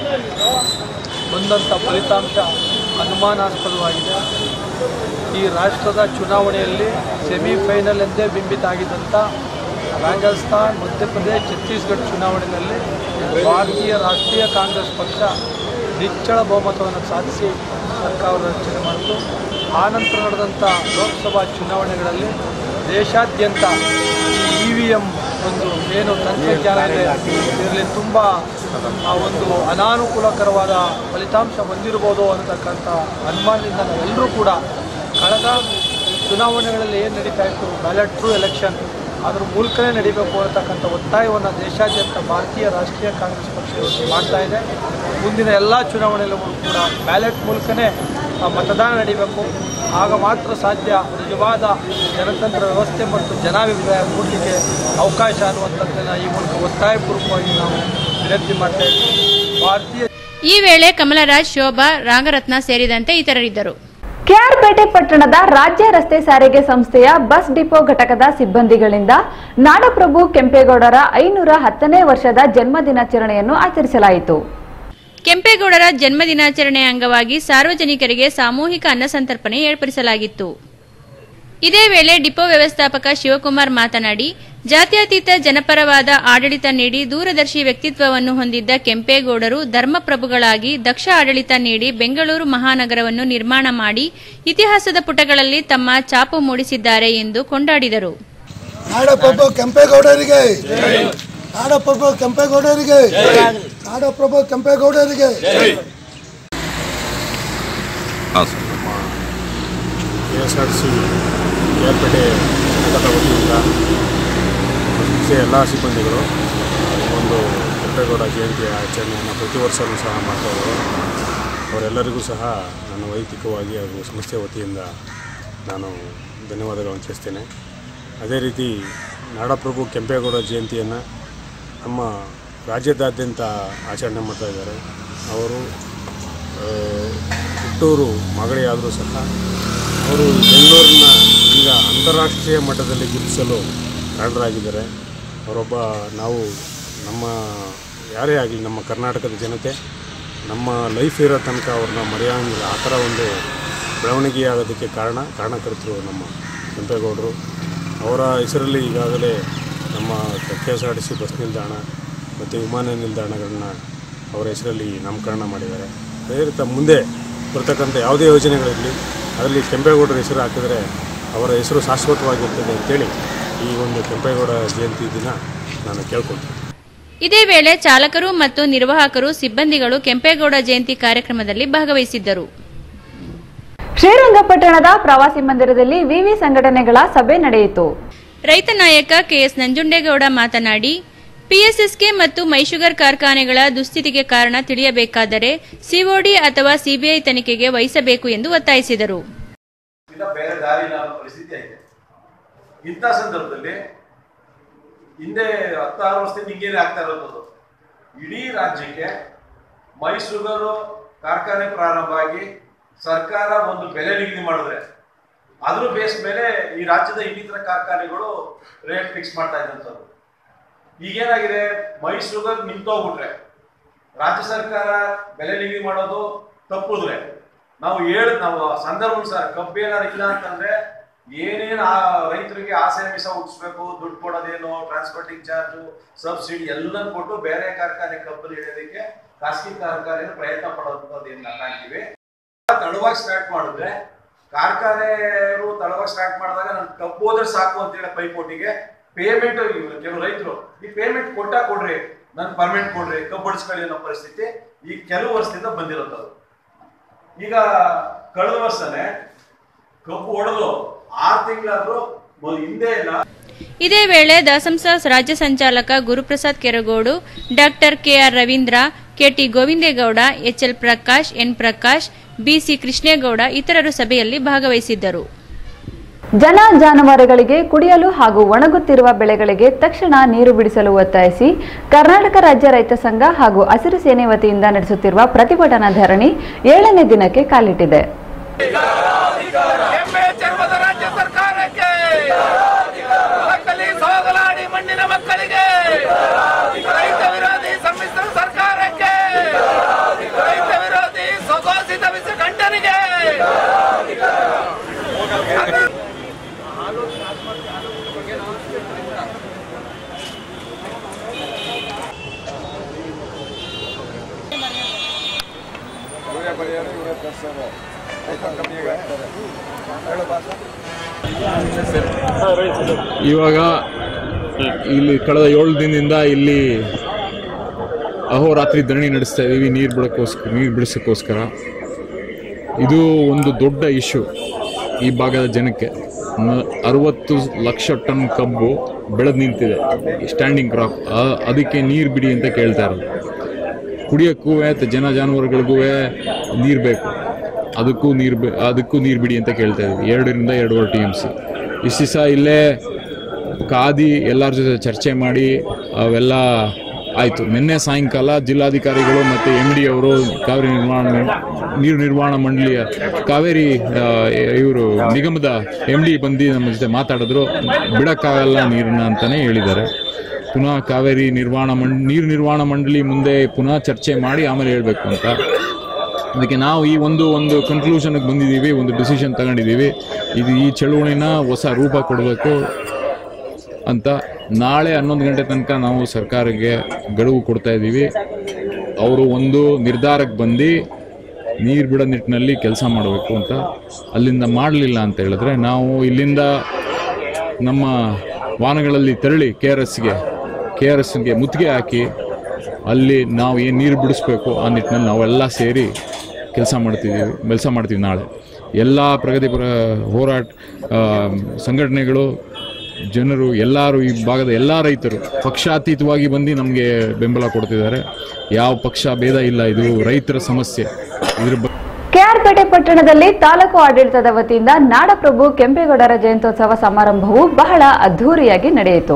ಬಂದಂಥ ಫಲಿತಾಂಶ ಅನುಮಾನಾಸ್ಪದವಾಗಿದೆ ಈ ರಾಷ್ಟ್ರದ ಚುನಾವಣೆಯಲ್ಲಿ ಸೆಮಿಫೈನಲ್ ಎಂದೇ ಬಿಂಬಿತ ಆಗಿದ್ದಂಥ ರಾಜಸ್ಥಾನ್ ಮಧ್ಯಪ್ರದೇಶ ಛತ್ತೀಸ್ಗಢ ಚುನಾವಣೆಯಲ್ಲಿ ಭಾರತೀಯ ರಾಷ್ಟ್ರೀಯ ಕಾಂಗ್ರೆಸ್ ಪಕ್ಷ ನಿಚ್ಚಳ ಬಹುಮತವನ್ನು ಸಾಧಿಸಿ ಸರ್ಕಾರ ರಚನೆ ಮಾಡಿತು ಆನಂತರ ನಡೆದಂಥ ಲೋಕಸಭಾ ಚುನಾವಣೆಗಳಲ್ಲಿ ದೇಶಾದ್ಯಂತ ಈ ಇ ವಿ ಎಮ್ ಒಂದು ಏನು ತಂತ್ರಜ್ಞಾನ ಇದೆ ಇದರಲ್ಲಿ ತುಂಬ ಆ ಒಂದು ಅನಾನುಕೂಲಕರವಾದ ಫಲಿತಾಂಶ ಹೊಂದಿರ್ಬೋದು ಅನ್ನತಕ್ಕಂಥ ಅನುಮಾನದಿಂದ ನಾವೆಲ್ಲರೂ ಕೂಡ ಕಳೆದ ಚುನಾವಣೆಗಳಲ್ಲಿ ಏನು ನಡೀತಾ ಇತ್ತು ಬ್ಯಾಲೆಟ್ ಟ್ರೂ ಎಲೆಕ್ಷನ್ ಅದ್ರ ಮೂಲಕನೇ ನಡಿಬೇಕು ಅನ್ನತಕ್ಕಂಥ ಒತ್ತಾಯವನ್ನು ದೇಶಾದ್ಯಂತ ಭಾರತೀಯ ರಾಷ್ಟ್ರೀಯ ಕಾಂಗ್ರೆಸ್ ಪಕ್ಷ ಇವತ್ತು ಮಾಡ್ತಾ ಇದೆ ಮುಂದಿನ ಎಲ್ಲ ಚುನಾವಣೆಯಲ್ಲೂ ಕೂಡ ಬ್ಯಾಲೆಟ್ ಮೂಲಕನೇ ಆ ಮತದಾನ ನಡೀಬೇಕು ಆಗ ಮಾತ್ರ ಸಾಧ್ಯ ನಿಜವಾದ ಜನತಂತ್ರ ವ್ಯವಸ್ಥೆ ಮತ್ತು ಜನಾಭಿಪ್ರಾಯ ಮೂಡಲಿಕ್ಕೆ ಅವಕಾಶ ಅನ್ನುವಂಥದ್ದನ್ನು ಈ ಮೂಲಕ ಒತ್ತಾಯಪೂರ್ವಕವಾಗಿ ನಾವು ವಿನಂತಿ ಮಾಡ್ತಾ ಇದ್ದೀವಿ ಭಾರತೀಯ ಈ ವೇಳೆ ಕಮಲರಾಜ್ ಶೋಭಾ ರಾಗರತ್ನ ಸೇರಿದಂತೆ ಇತರರಿದ್ದರು ಕೆಆರ್ಪೇಟೆ ಪಟ್ಟಣದ ರಾಜ್ಯ ರಸ್ತೆ ಸಾರಿಗೆ ಸಂಸ್ಥೆಯ ಬಸ್ ಡಿಪೋ ಘಟಕದ ಸಿಬ್ಬಂದಿಗಳಿಂದ ನಾಡಪ್ರಭು ಕೆಂಪೇಗೌಡರ ಐನೂರ ಹತ್ತನೇ ವರ್ಷದ ಜನ್ಮ ದಿನಾಚರಣೆಯನ್ನು ಆಚರಿಸಲಾಯಿತು ಕೆಂಪೇಗೌಡರ ಜನ್ಮ ದಿನಾಚರಣೆ ಅಂಗವಾಗಿ ಸಾರ್ವಜನಿಕರಿಗೆ ಸಾಮೂಹಿಕ ಅನ್ನಸಂತರ್ಪಣೆ ಏರ್ಪಡಿಸಲಾಗಿತ್ತು ಇದೇ ವೇಳೆ ಡಿಪೋ ವ್ಯವಸ್ಥಾಪಕ ಶಿವಕುಮಾರ್ ಮಾತನಾಡಿ ಜಾತ್ಯತೀತ ಜನಪರವಾದ ಆಡಳಿತ ನೀಡಿ ದೂರದರ್ಶಿ ವ್ಯಕ್ತಿತ್ವವನ್ನು ಹೊಂದಿದ್ದ ಕೆಂಪೇಗೌಡರು ಧರ್ಮಪ್ರಭುಗಳಾಗಿ ದಕ್ಷ ಆಡಳಿತ ನೀಡಿ ಬೆಂಗಳೂರು ಮಹಾನಗರವನ್ನು ನಿರ್ಮಾಣ ಮಾಡಿ ಇತಿಹಾಸದ ಪುಟಗಳಲ್ಲಿ ತಮ್ಮ ಛಾಪು ಮೂಡಿಸಿದ್ದಾರೆ ಎಂದು ಕೊಂಡಾಡಿದರು ನಾಡಪ್ರಭು ಕೆಂಪೇಗೌಡರಿಗೆ ನಾಡಪ್ರಭು ಕೆಂಪೇಗೌಡರಿಗೆ ನಾಡಪ್ರಭು ಕೆಂಪೇಗೌಡರಿಗೆ K S R C Kerpete ಘಟಕದ ವತಿಯಿಂದ ಸಂಸ್ಥೆಯ ಎಲ್ಲ ಸಿಬ್ಬಂದಿಗಳು ಒಂದು ಕೆಂಪೇಗೌಡ ಜಯಂತಿಯ ಆಚರಣೆಯನ್ನು ಪ್ರತಿ ವರ್ಷವೂ ಸಹ ಮಾಡ್ತಾ ಇದ್ದಾರೆ ಅವರೆಲ್ಲರಿಗೂ ಸಹ ನಾನು ವೈಯಕ್ತಿಕವಾಗಿ ಹಾಗೂ ಸಂಸ್ಥೆ ವತಿಯಿಂದ ನಾನು ಧನ್ಯವಾದಗಳನ್ನು ತಿಳಿಸ್ತೇನೆ ಅದೇ ರೀತಿ ನಾಡಪ್ರಭು ಕೆಂಪೇಗೌಡ ಜಯಂತಿಯನ್ನು ನಮ್ಮ ರಾಜ್ಯದಾದ್ಯಂತ ಆಚರಣೆ ಮಾಡ್ತಾ ಇದ್ದಾರೆ ಅವರು ಆ, ಹುಟ್ಟೂರು ಮಾಗಡಿಯಾದರೂ ಸಹ ಅವರು ಬೆಂಗಳೂರಿನ ಈಗ ಅಂತಾರಾಷ್ಟ್ರೀಯ ಮಟ್ಟದಲ್ಲಿ ಗುರುತಿಸಲು ಕಾರಣರಾಗಿದ್ದಾರೆ ಅವರೊಬ್ಬ ನಾವು ನಮ್ಮ ಯಾರೇ ಆಗಲಿ ನಮ್ಮ ಕರ್ನಾಟಕದ ಜನತೆ ನಮ್ಮ ಲೈಫ್ ಇರೋ ತನಕ ಅವ್ರನ್ನ ಮರೆಯೋಂಗಿಲ್ಲ ಆ ಥರ ಒಂದು ಬೆಳವಣಿಗೆ ಆಗೋದಕ್ಕೆ ಕಾರಣ ಕಾರಣಕರ್ತರು ನಮ್ಮ ಕೆಂಪೇಗೌಡರು ಅವರ ಹೆಸರಲ್ಲಿ ಈಗಾಗಲೇ ನಮ್ಮ K S R T C bus ನಿಲ್ದಾಣ ಮತ್ತು ವಿಮಾನ ನಿಲ್ದಾಣಗಳನ್ನ ಅವರ ಹೆಸರಲ್ಲಿ ನಾಮಕರಣ ಮಾಡಿದ್ದಾರೆ ಅದೇ ರೀತಿ ಮುಂದೆ ಬರ್ತಕ್ಕಂಥ ಯಾವುದೇ ಯೋಜನೆಗಳಿರಲಿ ಅದರಲ್ಲಿ ಕೆಂಪೇಗೌಡರ ಹೆಸರು ಹಾಕಿದರೆ ಅವರ ಹೆಸರು ಶಾಶ್ವತವಾಗಿರ್ತದೆ ಅಂತೇಳಿ ಈ ಒಂದು ಕೆಂಪೇಗೌಡ ಜಯಂತಿ ದಿನ ನಾನು ಕೇಳ್ಕೊಳ್ತೀನಿ ಇದೇ ವೇಳೆ ಚಾಲಕರು ಮತ್ತು ನಿರ್ವಾಹಕರು ಸಿಬ್ಬಂದಿಗಳು ಕೆಂಪೇಗೌಡ ಜಯಂತಿ ಕಾರ್ಯಕ್ರಮದಲ್ಲಿ ಭಾಗವಹಿಸಿದ್ದರು ಶ್ರೀರಂಗಪಟ್ಟಣದ ಪ್ರವಾಸಿ ಮಂದಿರದಲ್ಲಿ ವಿವಿ ಸಂಘಟನೆಗಳ ಸಭೆ ನಡೆಯಿತು ರೈತ ನಾಯಕ ಕೆಎಸ್ ನಂಜುಂಡೇಗೌಡ ಮಾತನಾಡಿ ಪಿಎಸ್ಎಸ್ಕೆ ಮತ್ತು ಮೈಶುಗರ್ ಕಾರ್ಖಾನೆಗಳ ದುಸ್ಥಿತಿಗೆ ಕಾರಣ ತಿಳಿಯಬೇಕಾದರೆ ಸಿಒಡಿ ಅಥವಾ ಸಿಬಿಐ ತನಿಖೆಗೆ ವಹಿಸಬೇಕು ಎಂದು ಒತ್ತಾಯಿಸಿದರು ಇಲ್ಲ ಬೇರೆ ದಾರಿ ಇಲ್ಲ ಅನ್ನೋ ಪರಿಸ್ಥಿತಿ ಆಗಿದೆ ಇಂಥ ಸಂದರ್ಭದಲ್ಲಿ ಹಿಂದೆ ಹತ್ತಾರು ವರ್ಷದಿಂದ ಹಿಂಗೇನೆ ಆಗ್ತಾ ಇರೋದು ಇಡೀ ರಾಜ್ಯಕ್ಕೆ ಮೈಸೂರು ಕಾರ್ಖಾನೆ ಪ್ರಾರಂಭ ಆಗಿ ಸರ್ಕಾರ ಒಂದು ಬೆಲೆ ನಿಗದಿ ಮಾಡಿದ್ರೆ ಅದ್ರ ಬೇಸ್ ಮೇಲೆ ಈ ರಾಜ್ಯದ ಇನ್ನಿತರ ಕಾರ್ಖಾನೆಗಳು ರೇಟ್ ಫಿಕ್ಸ್ ಮಾಡ್ತಾ ಇದ್ದಂಥದ್ದು ಈಗೇನಾಗಿದೆ ಮೈಸೂರು ನಿಂತೋಗ್ಬಿಟ್ರೆ ರಾಜ್ಯ ಸರ್ಕಾರ ಬೆಲೆ ನಿಗದಿ ಮಾಡೋದು ತಪ್ಪಿದ್ರೆ ನಾವು ಹೇಳ ನಾವು ಸಂದರ್ಭ ಸರ್ ಕಬ್ಬು ಏನಾರು ಇಲ್ಲ ಅಂತಂದ್ರೆ ಏನೇನು ಆ ರೈತರಿಗೆ ಆಸೆ ಮಿಸ ಹುಟ್ಟಿಸ್ಬೇಕು ದುಡ್ಡು ಕೊಡೋದೇನು ಟ್ರಾನ್ಸ್ಪೋರ್ಟಿಂಗ್ ಚಾರ್ಜು ಸಬ್ಸಿಡಿ ಎಲ್ಲ ಕೊಟ್ಟು ಬೇರೆ ಕಾರ್ಖಾನೆ ಕಬ್ಬನ್ನು ಹಿಡಿಯೋದಕ್ಕೆ ಖಾಸಗಿ ಕಾರ್ಖಾನೆ ಪ್ರಯತ್ನ ಪಡೋದನ್ನ ಕಾಣ್ತೀವಿ ತಡವಾಗಿ ಸ್ಟಾರ್ಟ್ ಮಾಡಿದ್ರೆ ಕಾರ್ಖಾನೆಯವರು ತಡವಾಗಿ ಸ್ಟಾರ್ಟ್ ಮಾಡಿದಾಗ ನನ್ ಕಬ್ಬು ಹೋದ್ರೆ ಸಾಕು ಅಂತೇಳಿ ಪೈಪೋಟಿಗೆ ಪೇಮೆಂಟ್ ಕೆಲವು ರೈತರು ಈ ಪೇಮೆಂಟ್ ಕೊಟ್ಟ ಕೊಡ್ರಿ ನನ್ ಪರ್ಮೆಂಟ್ ಕೊಡ್ರಿ ಕಬ್ಬು ಬಡಿಸ್ಕೊಳ್ಳಿ ಅನ್ನೋ ಪರಿಸ್ಥಿತಿ ಈ ಕೆಲವು ವರ್ಷದಿಂದ ಬಂದಿರೋದು ಈಗ ಕಳೆದ ವರ್ಷನೇ ಕಬ್ಬು ಹೊಡೆದು ಆರು ತಿಂಗಳಾದ್ರೂ ಹಿಂದೆ ಇಲ್ಲ ಇದೇ ವೇಳೆ ದಸಂಸ ರಾಜ್ಯ ಸಂಚಾಲಕ Guruprasad Keragodu doctor K R Ravindra K T Govindegowda H L Prakash N Prakash B C Krishnegowda ಇತರರು ಸಭೆಯಲ್ಲಿ ಭಾಗವಹಿಸಿದ್ದರು ಜನ ಜಾನುವಾರುಗಳಿಗೆ ಕುಡಿಯಲು ಹಾಗೂ ಒಣಗುತ್ತಿರುವ ಬೆಳೆಗಳಿಗೆ ತಕ್ಷಣ ನೀರು ಬಿಡಿಸಲು ಒತ್ತಾಯಿಸಿ ಕರ್ನಾಟಕ ರಾಜ್ಯ ರೈತ ಸಂಘ ಹಾಗೂ ಹಸಿರು ಸೇನೆ ವತಿಯಿಂದ ನಡೆಸುತ್ತಿರುವ ಪ್ರತಿಭಟನಾ ಧರಣಿ ಏಳನೇ ದಿನಕ್ಕೆ ಕಾಲಿಟ್ಟಿದೆ ಚರ್ಮದ ರಾಜ್ಯ ಸರ್ಕಾರಕ್ಕೆ ನಕಲಿ ಸೋಗಲಾಡಿ ಮಣ್ಣಿನ ಮಕ್ಕಳಿಗೆ ರೈತ ವಿರೋಧಿ ಸಮ್ಮಿಶ್ರ ಸರ್ಕಾರಕ್ಕೆ ರೈತ ವಿರೋಧಿ ಸ್ವಘೋಷಿತ ವಿಷಕಂಠನಿಗೆ ಇವಾಗ ಇಲ್ಲಿ ಕಳೆದ ಏಳು ದಿನದಿಂದ ಇಲ್ಲಿ ಅಹೋರಾತ್ರಿ ಧರಣಿ ನಡೆಸ್ತಾ ಇದ್ದೀವಿ ನೀರು ಬಿಡೋಕ್ಕೋಸ್ಕರ ನೀರು ಬಿಡಿಸೋಕ್ಕೋಸ್ಕರ ಇದು ಒಂದು ದೊಡ್ಡ ಇಶ್ಯೂ ಈ ಭಾಗದ ಜನಕ್ಕೆ ಮ- ಅರವತ್ತು ಲಕ್ಷ ಟನ್ ಕಬ್ಬು ಬೆಳೆದು ನಿಂತಿದೆ ಸ್ಟ್ಯಾಂಡಿಂಗ್ ಕ್ರಾಪ್ ಅದಕ್ಕೆ ನೀರು ಬಿಡಿ ಅಂತ ಕೇಳ್ತಾ ಇರೋದು ಕುಡಿಯೋಕ್ಕೂ ಮತ್ತು ಜನ ಜಾನುವಾರುಗಳಿಗೂ ನೀರು ಬೇಕು ಅದಕ್ಕೂ ನೀರು ಬೆ ಅದಕ್ಕೂ ನೀರು ಬಿಡಿ ಅಂತ ಕೇಳ್ತಾ ಇದ್ವಿ ಎರಡರಿಂದ ಎರಡೂವರೆ ಟಿ ಎಮ್ ಸಿ ಇಷ್ಟು ದಿವಸ ಇಲ್ಲೇ ಕಾದಿ ಎಲ್ಲರ ಜೊತೆ ಚರ್ಚೆ ಮಾಡಿ ಅವೆಲ್ಲ ಆಯಿತು ನಿನ್ನೆ ಸಾಯಂಕಾಲ ಜಿಲ್ಲಾಧಿಕಾರಿಗಳು ಮತ್ತು ಎಮ್ ಡಿ ಅವರು ಕಾವೇರಿ ನಿರ್ಮಾಣ ನೀರು ನಿರ್ವಹಣಾ ಮಂಡಳಿಯ ಕಾವೇರಿ ಇವರು ನಿಗಮದ ಎಮ್ ಡಿ ಬಂದು ನಮ್ಮ ಜೊತೆ ಮಾತಾಡಿದ್ರು ಬಿಡೋಕ್ಕಾಗಲ್ಲ ನೀರನ್ನ ಅಂತಲೇ ಹೇಳಿದ್ದಾರೆ ಪುನಃ ಕಾವೇರಿ ನಿರ್ವಹಣಾ ಮಂಡ್ ನೀರು ನಿರ್ವಹಣಾ ಮಂಡಳಿ ಮುಂದೆ ಪುನಃ ಚರ್ಚೆ ಮಾಡಿ ಆಮೇಲೆ ಹೇಳಬೇಕು ಅಂತ ಅದಕ್ಕೆ ನಾವು ಈ ಒಂದು ಒಂದು ಕನ್ಕ್ಲೂಷನ್ಗೆ ಬಂದಿದ್ದೀವಿ ಒಂದು ಡಿಸಿಷನ್ ತಗೊಂಡಿದ್ದೀವಿ ಇದು ಈ ಚಳುವಳಿನ ಹೊಸ ರೂಪ ಕೊಡಬೇಕು ಅಂತ ನಾಳೆ ಹನ್ನೊಂದು ಗಂಟೆ ತನಕ ನಾವು ಸರ್ಕಾರಕ್ಕೆ ಗಡುವು ಕೊಡ್ತಾ ಇದ್ದೀವಿ ಅವರು ಒಂದು ನಿರ್ಧಾರಕ್ಕೆ ಬಂದು ನೀರು ಬಿಡೋ ನಿಟ್ಟಿನಲ್ಲಿ ಕೆಲಸ ಮಾಡಬೇಕು ಅಂತ ಅಲ್ಲಿಂದ ಮಾಡಲಿಲ್ಲ ಅಂತ ಹೇಳಿದ್ರೆ ನಾವು ಇಲ್ಲಿಂದ ನಮ್ಮ ವಾಹನಗಳಲ್ಲಿ ತೆರಳಿ ಕೆ ಆರ್ ಎಸ್ಗೆ ಕೆ ಆರ್ ಎಸ್ಗೆ ಮುತ್ತಿಗೆ ಹಾಕಿ ಅಲ್ಲಿ ನಾವು ಏನು ನೀರು ಬಿಡಿಸ್ಬೇಕು ಆ ನಿಟ್ಟಿನಲ್ಲಿ ನಾವೆಲ್ಲ ಸೇರಿ ಕೆಲಸ ಮಾಡ್ತಿದ್ದೀವಿ ಕೆಲಸ ಮಾಡ್ತೀವಿ ನಾಳೆ ಎಲ್ಲ ಪ್ರಗತಿಪರ ಹೋರಾಟ ಆ, ಸಂಘಟನೆಗಳು ಜನರು ಎಲ್ಲರೂ ಈ ಭಾಗದ ಎಲ್ಲ ರೈತರು ಪಕ್ಷಾತೀತವಾಗಿ ಬಂದು ನಮಗೆ ಬೆಂಬಲ ಕೊಡ್ತಿದ್ದಾರೆ ಯಾವ ಪಕ್ಷ ಭೇದ ಇಲ್ಲ ಇದು ರೈತರ ಸಮಸ್ಯೆ ಇದ್ರ ಬಗ್ಗೆ ಕೆಆರ್ಪೇಟೆ ಪಟ್ಟಣದಲ್ಲಿ ತಾಲೂಕು ಆಡಳಿತದ ವತಿಯಿಂದ ನಾಡಪ್ರಭು ಕೆಂಪೇಗೌಡರ ಜಯಂತ್ಯೋತ್ಸವ ಸಮಾರಂಭವು ಬಹಳ ಅದ್ಧೂರಿಯಾಗಿ ನಡೆಯಿತು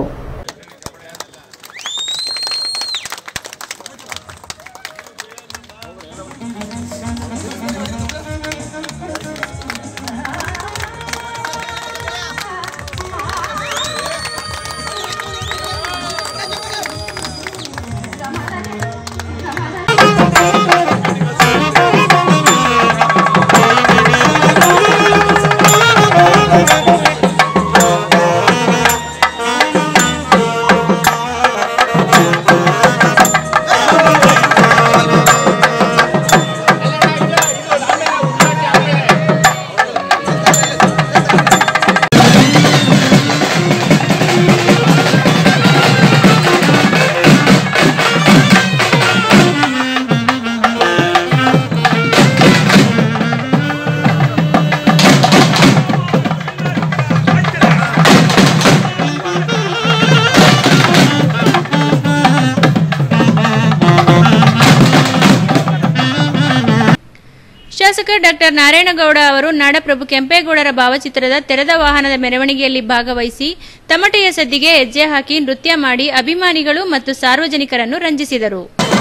ಶಾಸಕ ಡಾಕ್ಟರ್ ನಾರಾಯಣಗೌಡ ಅವರು ನಾಡಪ್ರಭು ಕೆಂಪೇಗೌಡರ ಭಾವಚಿತ್ರದ ತೆರೆದ ವಾಹನದ ಮೆರವಣಿಗೆಯಲ್ಲಿ ಭಾಗವಹಿಸಿ ತಮಟೆಯ ಸದ್ದಿಗೆ ಹೆಜ್ಜೆ ಹಾಕಿ ನೃತ್ಯ ಮಾಡಿ ಅಭಿಮಾನಿಗಳು ಮತ್ತು ಸಾರ್ವಜನಿಕರನ್ನು ರಂಜಿಸಿದರು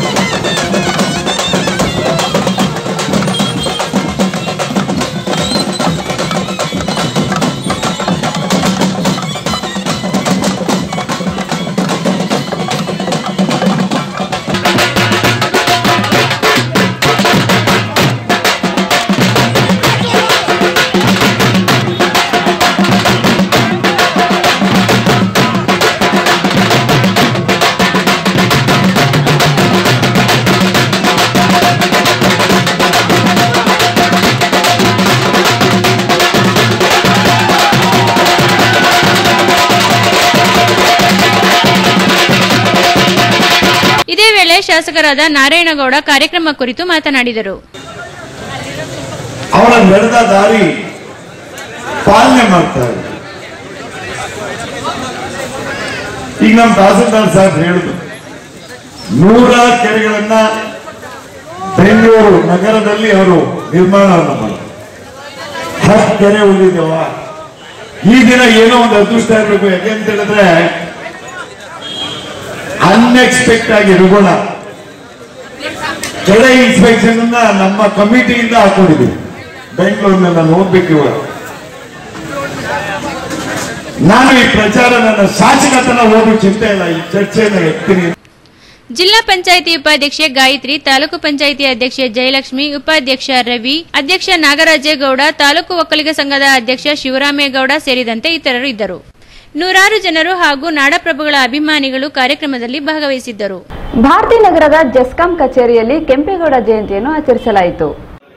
ಇದೇ ವೇಳೆ ಶಾಸಕರಾದ ನಾರಾಯಣಗೌಡ ಕಾರ್ಯಕ್ರಮ ಕುರಿತು ಮಾತನಾಡಿದರು ಅವರ ನಡೆದ ದಾರಿ ಪಾಲನೆ ಮಾಡ್ತಾರೆ ಈಗ ನಮ್ಮ ತಹಸೀಲ್ದಾರ್ ಸಾಹೇಬ್ ಹೇಳಿದ್ರು ನೂರ ಕೆರೆಗಳನ್ನ ಬೆಂಗಳೂರು ನಗರದಲ್ಲಿ ಅವರು ನಿರ್ಮಾಣವನ್ನು ಮಾಡಿದ್ರು ಹತ್ತು ಕೆರೆ ಉಳಿದವ ಈ ದಿನ ಏನೋ ಒಂದು ಅದೃಷ್ಟ ಇರಬೇಕು ಯಾಕೆ ಅಂತ ಹೇಳಿದ್ರೆ ಅನ್ಎಕ್ಸ್ಪೆಕ್ಟ್ ಆಗಿ ರುಗುಣ ಕೆಳ ಇನ್ಸ್ಪೆಕ್ಷನ್ ಅನ್ನ ನಮ್ಮ ಕಮಿಟಿಯಿಂದ ಹಾಕೊಂಡಿದ್ವಿ ಬೆಂಗಳೂರಿನ ನಾನು ಹೋಗ್ಬೇಕು ಇವಾಗ ನಾನು ಈ ಪ್ರಚಾರ ನನ್ನ ಶಾಸಕತನ ಓದು ಚಿಂತೆ ಇಲ್ಲ ಈ ಚರ್ಚೆಯನ್ನು ಎತ್ತೀನಿ ಜಿಲ್ಲಾ ಪಂಚಾಯಿತಿ ಉಪಾಧ್ಯಕ್ಷೆ ಗಾಯತ್ರಿ ತಾಲೂಕು ಪಂಚಾಯಿತಿ ಅಧ್ಯಕ್ಷೆ ಜಯಲಕ್ಷ್ಮಿ ಉಪಾಧ್ಯಕ್ಷ ರವಿ ಅಧ್ಯಕ್ಷ ನಾಗರಾಜೇಗೌಡ ತಾಲೂಕು ಒಕ್ಕಲಿಗ ಸಂಘದ ಅಧ್ಯಕ್ಷ ಶಿವರಾಮೇಗೌಡ ಸೇರಿದಂತೆ ಇತರರು ಇದ್ದರು ನೂರಾರು ಜನರು ಹಾಗೂ ನಾಡಪ್ರಭುಗಳ ಅಭಿಮಾನಿಗಳು ಕಾರ್ಯಕ್ರಮದಲ್ಲಿ ಭಾಗವಹಿಸಿದ್ದರು ಭಾರತಿ ನಗರದ ಜೆಸ್ಕಾಂ ಕಚೇರಿಯಲ್ಲಿ ಕೆಂಪೇಗೌಡ ಜಯಂತಿಯನ್ನು ಆಚರಿಸಲಾಯಿತು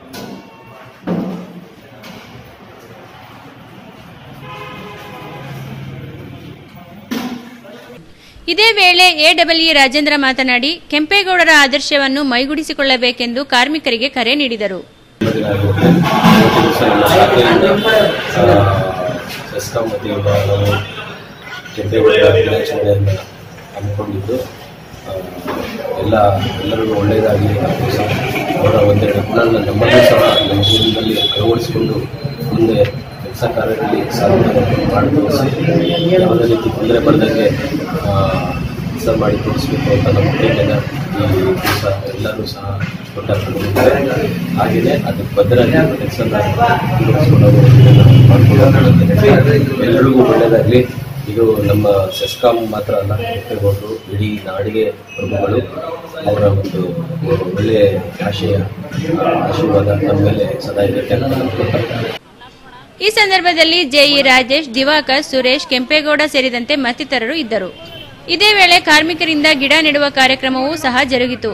ಇದೇ ವೇಳೆ ಎಡಬ್ಲ್ಯೂ ರಾಜೇಂದ್ರ ಮಾತನಾಡಿ ಕೆಂಪೇಗೌಡರ ಆದರ್ಶವನ್ನು ಮೈಗೂಡಿಸಿಕೊಳ್ಳಬೇಕೆಂದು ಕಾರ್ಮಿಕರಿಗೆ ಕರೆ ನೀಡಿದರು ಇವತ್ತು ದಿವಸ ನಮ್ಮ ಶಾಖೆಯಿಂದ ಸೆಸ್ಕಾಂ ವತಿಯಿಂದ ನಾವು ಕೆಂಪೇಗೌಡ ದಿನಾಚರಣೆಯನ್ನು ಹಮ್ಮಿಕೊಂಡಿದ್ದು ಆ, ಎಲ್ಲ ಎಲ್ಲರಿಗೂ ಒಳ್ಳೆಯದಾಗಿ ಹಾಗೂ ಅವರ ಒಂದೆರಡು ಗುಣಗಳನ್ನು ನಮ್ಮಲ್ಲೂ ಸಹ ನಮ್ಮ ಜೀವನದಲ್ಲಿ ಅಳವಡಿಸಿಕೊಂಡು ಮುಂದೆ ಕೆಲಸ ಕಾರ್ಯದಲ್ಲಿ ಸಾಧನೆ ಮಾಡಿ ತೋರಿಸಿ ಯಾವುದೇ ರೀತಿ ತೊಂದರೆ ಬರದಂಗೆ ಕೆಲಸ ಮಾಡಿ ತೋರಿಸಬೇಕು ಅಂತ ನಮ್ಮ ಕೈಗೆಲ್ಲ ಈ ದಿವಸ ಎಲ್ಲರೂ ಸಹ ಕೊಟ್ಟಿದ್ದಾರೆ ಹಾಗೆಯೇ ಅದಕ್ಕೆ ಬದ್ಧರಾಗಿ ಕೆಲಸ ಮುಂದುವರಿಸಿಕೊಂಡು ಮಾಡ್ಕೊಳ್ಳೋದು ಎಲ್ಲರಿಗೂ ಒಳ್ಳೆಯದಾಗಲಿ ಇದು ನಮ್ಮ ಸೆಸ್ಕಾಂ ಮಾತ್ರ ಅಲ್ಲ ಕೆಂಪೇಗೌಡರು ಇಡೀ ನಾಡಿಗೆ ಪ್ರಭುಗಳು ಅವರ ಒಂದು ಒಳ್ಳೆಯ ಆಶಯ ಆಶೀರ್ವಾದ ನಮ್ಮ ಮೇಲೆ ಸದಾ ಇರುತ್ತೆ ಅಂತ ಅಂದ್ಕೊಳ್ತಾರೆ ಈ ಸಂದರ್ಭದಲ್ಲಿ ಜೆಇ ರಾಜೇಶ್ ದಿವಾಕರ್ ಸುರೇಶ್ ಕೆಂಪೇಗೌಡ ಸೇರಿದಂತೆ ಮತ್ತಿತರರು ಇದ್ದರು ಇದೇ ವೇಳೆ ಕಾರ್ಮಿಕರಿಂದ ಗಿಡ ನೆಡುವ ಕಾರ್ಯಕ್ರಮವೂ ಸಹ ಜರುಗಿತು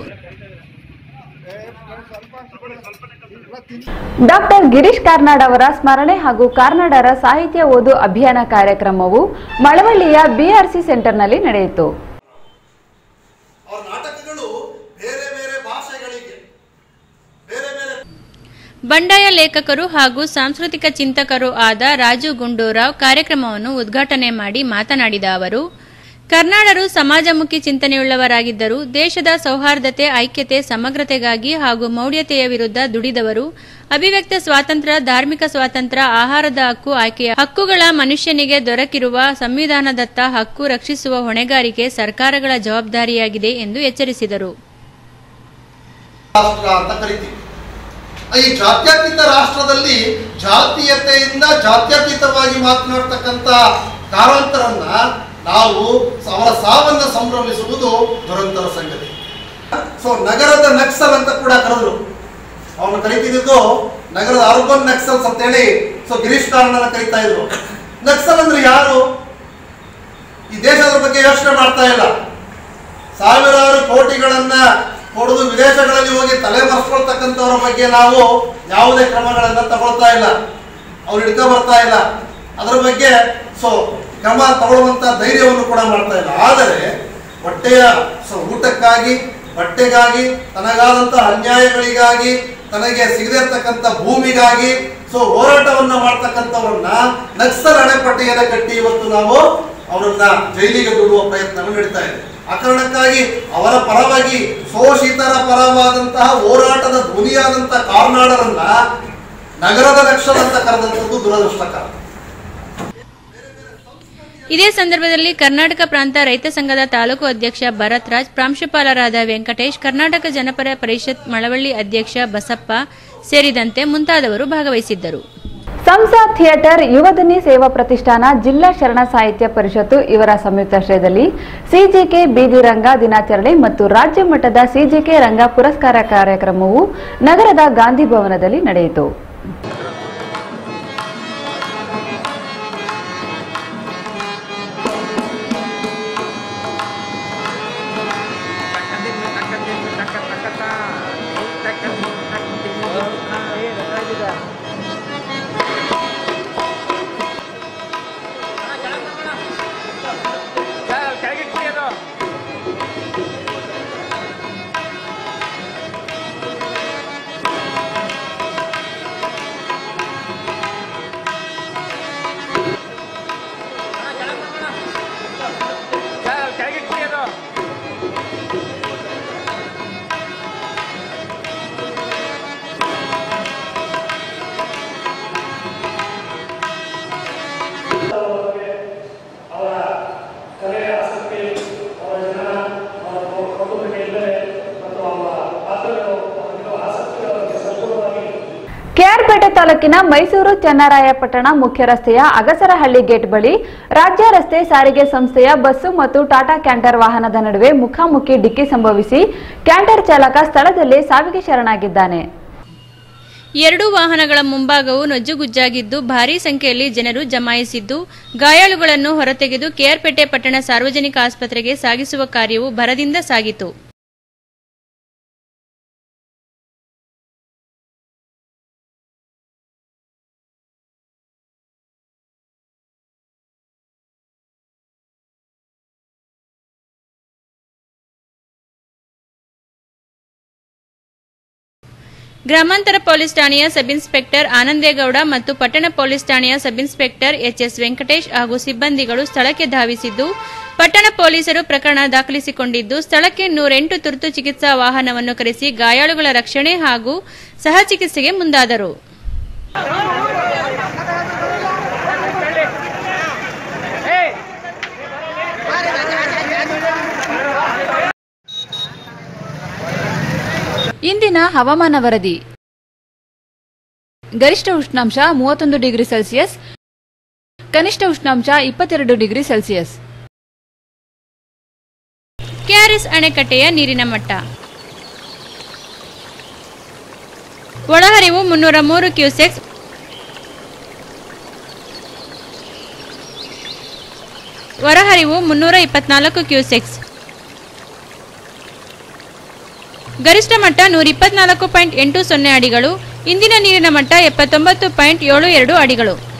ಡಾಕ್ಟರ್ ಗಿರೀಶ್ ಕಾರ್ನಾಡ್ ಅವರ ಸ್ಮರಣೆ ಹಾಗೂ ಕಾರ್ನಾಡರ ಸಾಹಿತ್ಯ ಓದು ಅಭಿಯಾನ ಕಾರ್ಯಕ್ರಮವು ಮಳವಳ್ಳಿಯ ಬಿಆರ್ಸಿ ಸೆಂಟರ್ನಲ್ಲಿ ನಡೆಯಿತು ಬಂಡಾಯ ಲೇಖಕರು ಹಾಗೂ ಸಾಂಸ್ಕೃತಿಕ ಚಿಂತಕರು ಆದ ರಾಜು ಗುಂಡೂರಾವ್ ಕಾರ್ಯಕ್ರಮವನ್ನು ಉದ್ಘಾಟನೆ ಮಾಡಿ ಮಾತನಾಡಿದ ಅವರು ಕರ್ನಾಡರು ಸಮಾಜಮುಖಿ ಚಿಂತನೆಯುಳ್ಳವರಾಗಿದ್ದರು ದೇಶದ ಸೌಹಾರ್ದತೆ ಐಕ್ಯತೆ ಸಮಗ್ರತೆಗಾಗಿ ಹಾಗೂ ಮೌಢ್ಯತೆಯ ವಿರುದ್ಧ ದುಡಿದವರು ಅಭಿವ್ಯಕ್ತ ಸ್ವಾತಂತ್ರ್ಯ ಧಾರ್ಮಿಕ ಸ್ವಾತಂತ್ರ್ಯ ಆಹಾರದ ಹಕ್ಕು ಆಯ್ಕೆಯ ಹಕ್ಕುಗಳ ಮನುಷ್ಯನಿಗೆ ದೊರಕಿರುವ ಸಂವಿಧಾನದತ್ತ ಹಕ್ಕು ರಕ್ಷಿಸುವ ಹೊಣೆಗಾರಿಕೆ ಸರ್ಕಾರಗಳ ಜವಾಬ್ದಾರಿಯಾಗಿದೆ ಎಂದು ಎಚ್ಚರಿಸಿದರು ರಾಷ್ಟ್ರ ಅಂತ ಕರಿತೀವಿ ಈ ಜಾತ್ಯತೀತ ರಾಷ್ಟ್ರದಲ್ಲಿ ಜಾತೀಯತೆಯಿಂದ ಜಾತ್ಯತೀತವಾಗಿ ಮಾತನಾಡ್ತಕ್ಕಂಥ ಕಾರಂತರನ್ನ ನಾವು ಅವರ ಸಾವನ್ನ ಸಂಭ್ರಮಿಸುವುದು ದುರಂತರ ಸಂಗತಿ ಸೊ ನಗರದ ನಕ್ಸಲ್ ಅಂತ ಕೂಡ ಕರೆದ್ರು ಅವನು ಕರಿತಿದ್ದು ನಗರದ ಅರ್ಬನ್ ನಕ್ಸಲ್ಸ್ ಅಂತೇಳಿ ಸೊ ಗಿರೀಶ್ ಕಾರ್ನನ್ನ ಕರಿತಾ ಇದ್ರು ನಕ್ಸಲ್ ಅಂದ್ರೆ ಯಾರು ಈ ದೇಶದ ಬಗ್ಗೆ ಯೋಚನೆ ಮಾಡ್ತಾ ಇಲ್ಲ ಸಾವಿರಾರು ಕೋಟಿಗಳನ್ನ ಕೊಡದು ವಿದೇಶಗಳಲ್ಲಿ ಹೋಗಿ ತಲೆ ಮರೆಸ್ಕೊಳ್ತಕ್ಕಂಥವ್ರ ಬಗ್ಗೆ ನಾವು ಯಾವುದೇ ಕ್ರಮಗಳನ್ನ ತಗೊಳ್ತಾ ಇಲ್ಲ ಅವ್ರು ಹಿಡ್ಕೊ ಬರ್ತಾ ಇಲ್ಲ ಅದರ ಬಗ್ಗೆ ಸೊ ಕ್ರಮ ತಗೊಳ್ಳುವಂತ ಧೈರ್ಯವನ್ನು ಕೂಡ ಮಾಡ್ತಾ ಇಲ್ಲ ಆದರೆ ಹೊಟ್ಟೆಯ ಸೊ ಊಟಕ್ಕಾಗಿ ಬಟ್ಟೆಗಾಗಿ ತನಗಾದಂತ ಅನ್ಯಾಯಗಳಿಗಾಗಿ ತನಗೆ ಸಿಗದೇ ಇರ್ತಕ್ಕಂಥ ಭೂಮಿಗಾಗಿ ಸೊ ಹೋರಾಟವನ್ನ ಮಾಡ್ತಕ್ಕಂಥವ್ರನ್ನ ನಕ್ಸಲ್ ಅಣೆಪಟ್ಟಿಯನ್ನು ಕಟ್ಟಿ ಇವತ್ತು ನಾವು ಅವರನ್ನ ಜೈಲಿಗೆ ದುಡುವ ಪ್ರಯತ್ನ ನಡೀತಾ ಇದೆ ಆ ಕಾರಣಕ್ಕಾಗಿ ಅವರ ಪರವಾಗಿ ಶೋಷಿತರ ಪರವಾದಂತಹ ಹೋರಾಟದ ಧ್ವನಿಯಾದಂತಹ ಕಾರ್ನಾಡರನ್ನ ನಗರದ ನಕ್ಷಲ್ ಅಂತ ಕರೆದಂಥದ್ದು ದುರದೃಷ್ಟಕರ ಇದೇ ಸಂದರ್ಭದಲ್ಲಿ ಕರ್ನಾಟಕ ಪ್ರಾಂತ ರೈತ ಸಂಘದ ತಾಲೂಕು ಅಧ್ಯಕ್ಷ ಭರತ್ ರಾಜ್ ಪ್ರಾಂಶುಪಾಲರಾದ ವೆಂಕಟೇಶ್ ಕರ್ನಾಟಕ ಜನಪರ ಪರಿಷತ್ ಮಳವಳ್ಳಿ ಅಧ್ಯಕ್ಷ ಬಸಪ್ಪ ಸೇರಿದಂತೆ ಮುಂತಾದವರು ಭಾಗವಹಿಸಿದ್ದರು ಸಂಸಾ ಥಿಯೇಟರ್ ಯುವಧನಿ ಸೇವಾ ಪ್ರತಿಷ್ಠಾನ ಜಿಲ್ಲಾ ಶರಣ ಸಾಹಿತ್ಯ ಪರಿಷತ್ತು ಇವರ ಸಂಯುಕ್ತಾಶ್ರಯದಲ್ಲಿ ಸಿಜಿಕೆ ಬೀದಿ ರಂಗ ದಿನಾಚರಣೆ ಮತ್ತು ರಾಜ್ಯ ಮಟ್ಟದ ಸಿಜಿಕೆ ರಂಗ ಪುರಸ್ಕಾರ ಕಾರ್ಯಕ್ರಮವು ನಗರದ ಗಾಂಧಿ ಭವನದಲ್ಲಿ ನಡೆಯಿತು ತಾಲೂಕಿನ ಮೈಸೂರು ಚನ್ನರಾಯಪಟ್ಟಣ ಮುಖ್ಯ ರಸ್ತೆಯ ಅಗಸರಹಳ್ಳಿ ಗೇಟ್ ಬಳಿ ರಾಜ್ಯ ರಸ್ತೆ ಸಾರಿಗೆ ಸಂಸ್ಥೆಯ ಬಸ್ಸು ಮತ್ತು ಟಾಟಾ ಕ್ಯಾಂಟರ್ ವಾಹನದ ನಡುವೆ ಮುಖಾಮುಖಿ ಡಿಕ್ಕಿ ಸಂಭವಿಸಿ ಕ್ಯಾಂಟರ್ ಚಾಲಕ ಸ್ಥಳದಲ್ಲೇ ಸಾವಿಗೆ ಶರಣಾಗಿದ್ದಾನೆ ಎರಡೂ ವಾಹನಗಳ ಮುಂಭಾಗವು ನಜ್ಜುಗುಜ್ಜಾಗಿದ್ದು ಭಾರೀ ಸಂಖ್ಯೆಯಲ್ಲಿ ಜನರು ಜಮಾಯಿಸಿದ್ದು ಗಾಯಾಳುಗಳನ್ನು ಹೊರತೆಗೆದು ಕೆಆರ್ಪೇಟೆ ಪಟ್ಟಣ ಸಾರ್ವಜನಿಕ ಆಸ್ಪತ್ರೆಗೆ ಸಾಗಿಸುವ ಕಾರ್ಯವು ಭರದಿಂದ ಸಾಗಿತು ಗ್ರಾಮಾಂತರ ಪೊಲೀಸ್ ಠಾಣೆಯ ಸಬ್ ಇನ್ಸ್ಪೆಕ್ಟರ್ ಆನಂದೇಗೌಡ ಮತ್ತು ಪಟ್ಟಣ ಪೊಲೀಸ್ ಠಾಣೆಯ ಸಬ್ ಇನ್ಸ್ಪೆಕ್ಟರ್ ಎಚ್ಎಸ್ ವೆಂಕಟೇಶ್ ಹಾಗೂ ಸಿಬ್ಬಂದಿಗಳು ಸ್ಥಳಕ್ಕೆ ಧಾವಿಸಿದ್ದು ಪಟ್ಟಣ ಪೊಲೀಸರು ಪ್ರಕರಣ ದಾಖಲಿಸಿಕೊಂಡಿದ್ದು ಸ್ಥಳಕ್ಕೆ ನೂರೆಂಟು ತುರ್ತು ಚಿಕಿತ್ಸಾ ವಾಹನವನ್ನು ಕರೆಸಿ ಗಾಯಾಳುಗಳ ರಕ್ಷಣೆ ಹಾಗೂ ಸಹ ಚಿಕಿತ್ಸೆಗೆ ಮುಂದಾದರು ಇಂದಿನ ಹವಾಮಾನ ವರದಿ ಗರಿಷ್ಠ ಉಷ್ಣಾಂಶ ಮೂವತ್ತೊಂದು ಡಿಗ್ರಿ ಸೆಲ್ಸಿಯಸ್ ಕನಿಷ್ಠ ಉಷ್ಣಾಂಶ ಇಪ್ಪತ್ತೆರಡು ಡಿಗ್ರಿ ಸೆಲ್ಸಿಯಸ್ ಕೆಆರ್ಎಸ್ ಅಣೆಕಟ್ಟೆಯ ನೀರಿನ ಮಟ್ಟ ಒಳಹರಿವು ಮುನ್ನೂರ ಮೂರು ಕ್ಯೂಸೆಕ್ಸ್ ಹೊರಹರಿವು ಮುನ್ನೂರ ಇಪ್ಪತ್ನಾಲ್ಕು ಕ್ಯೂಸೆಕ್ಸ್ ಗರಿಷ್ಠ ಮಟ್ಟ ನೂರ ಇಪ್ಪತ್ನಾಲ್ಕು ಪಾಯಿಂಟ್ ಎಂಟು ಸೊನ್ನೆ ಅಡಿಗಳು ಇಂದಿನ ನೀರಿನ ಮಟ್ಟ ಎಪ್ಪತ್ತೊಂಬತ್ತು ಪಾಯಿಂಟ್ ಏಳು ಎರಡು ಅಡಿಗಳು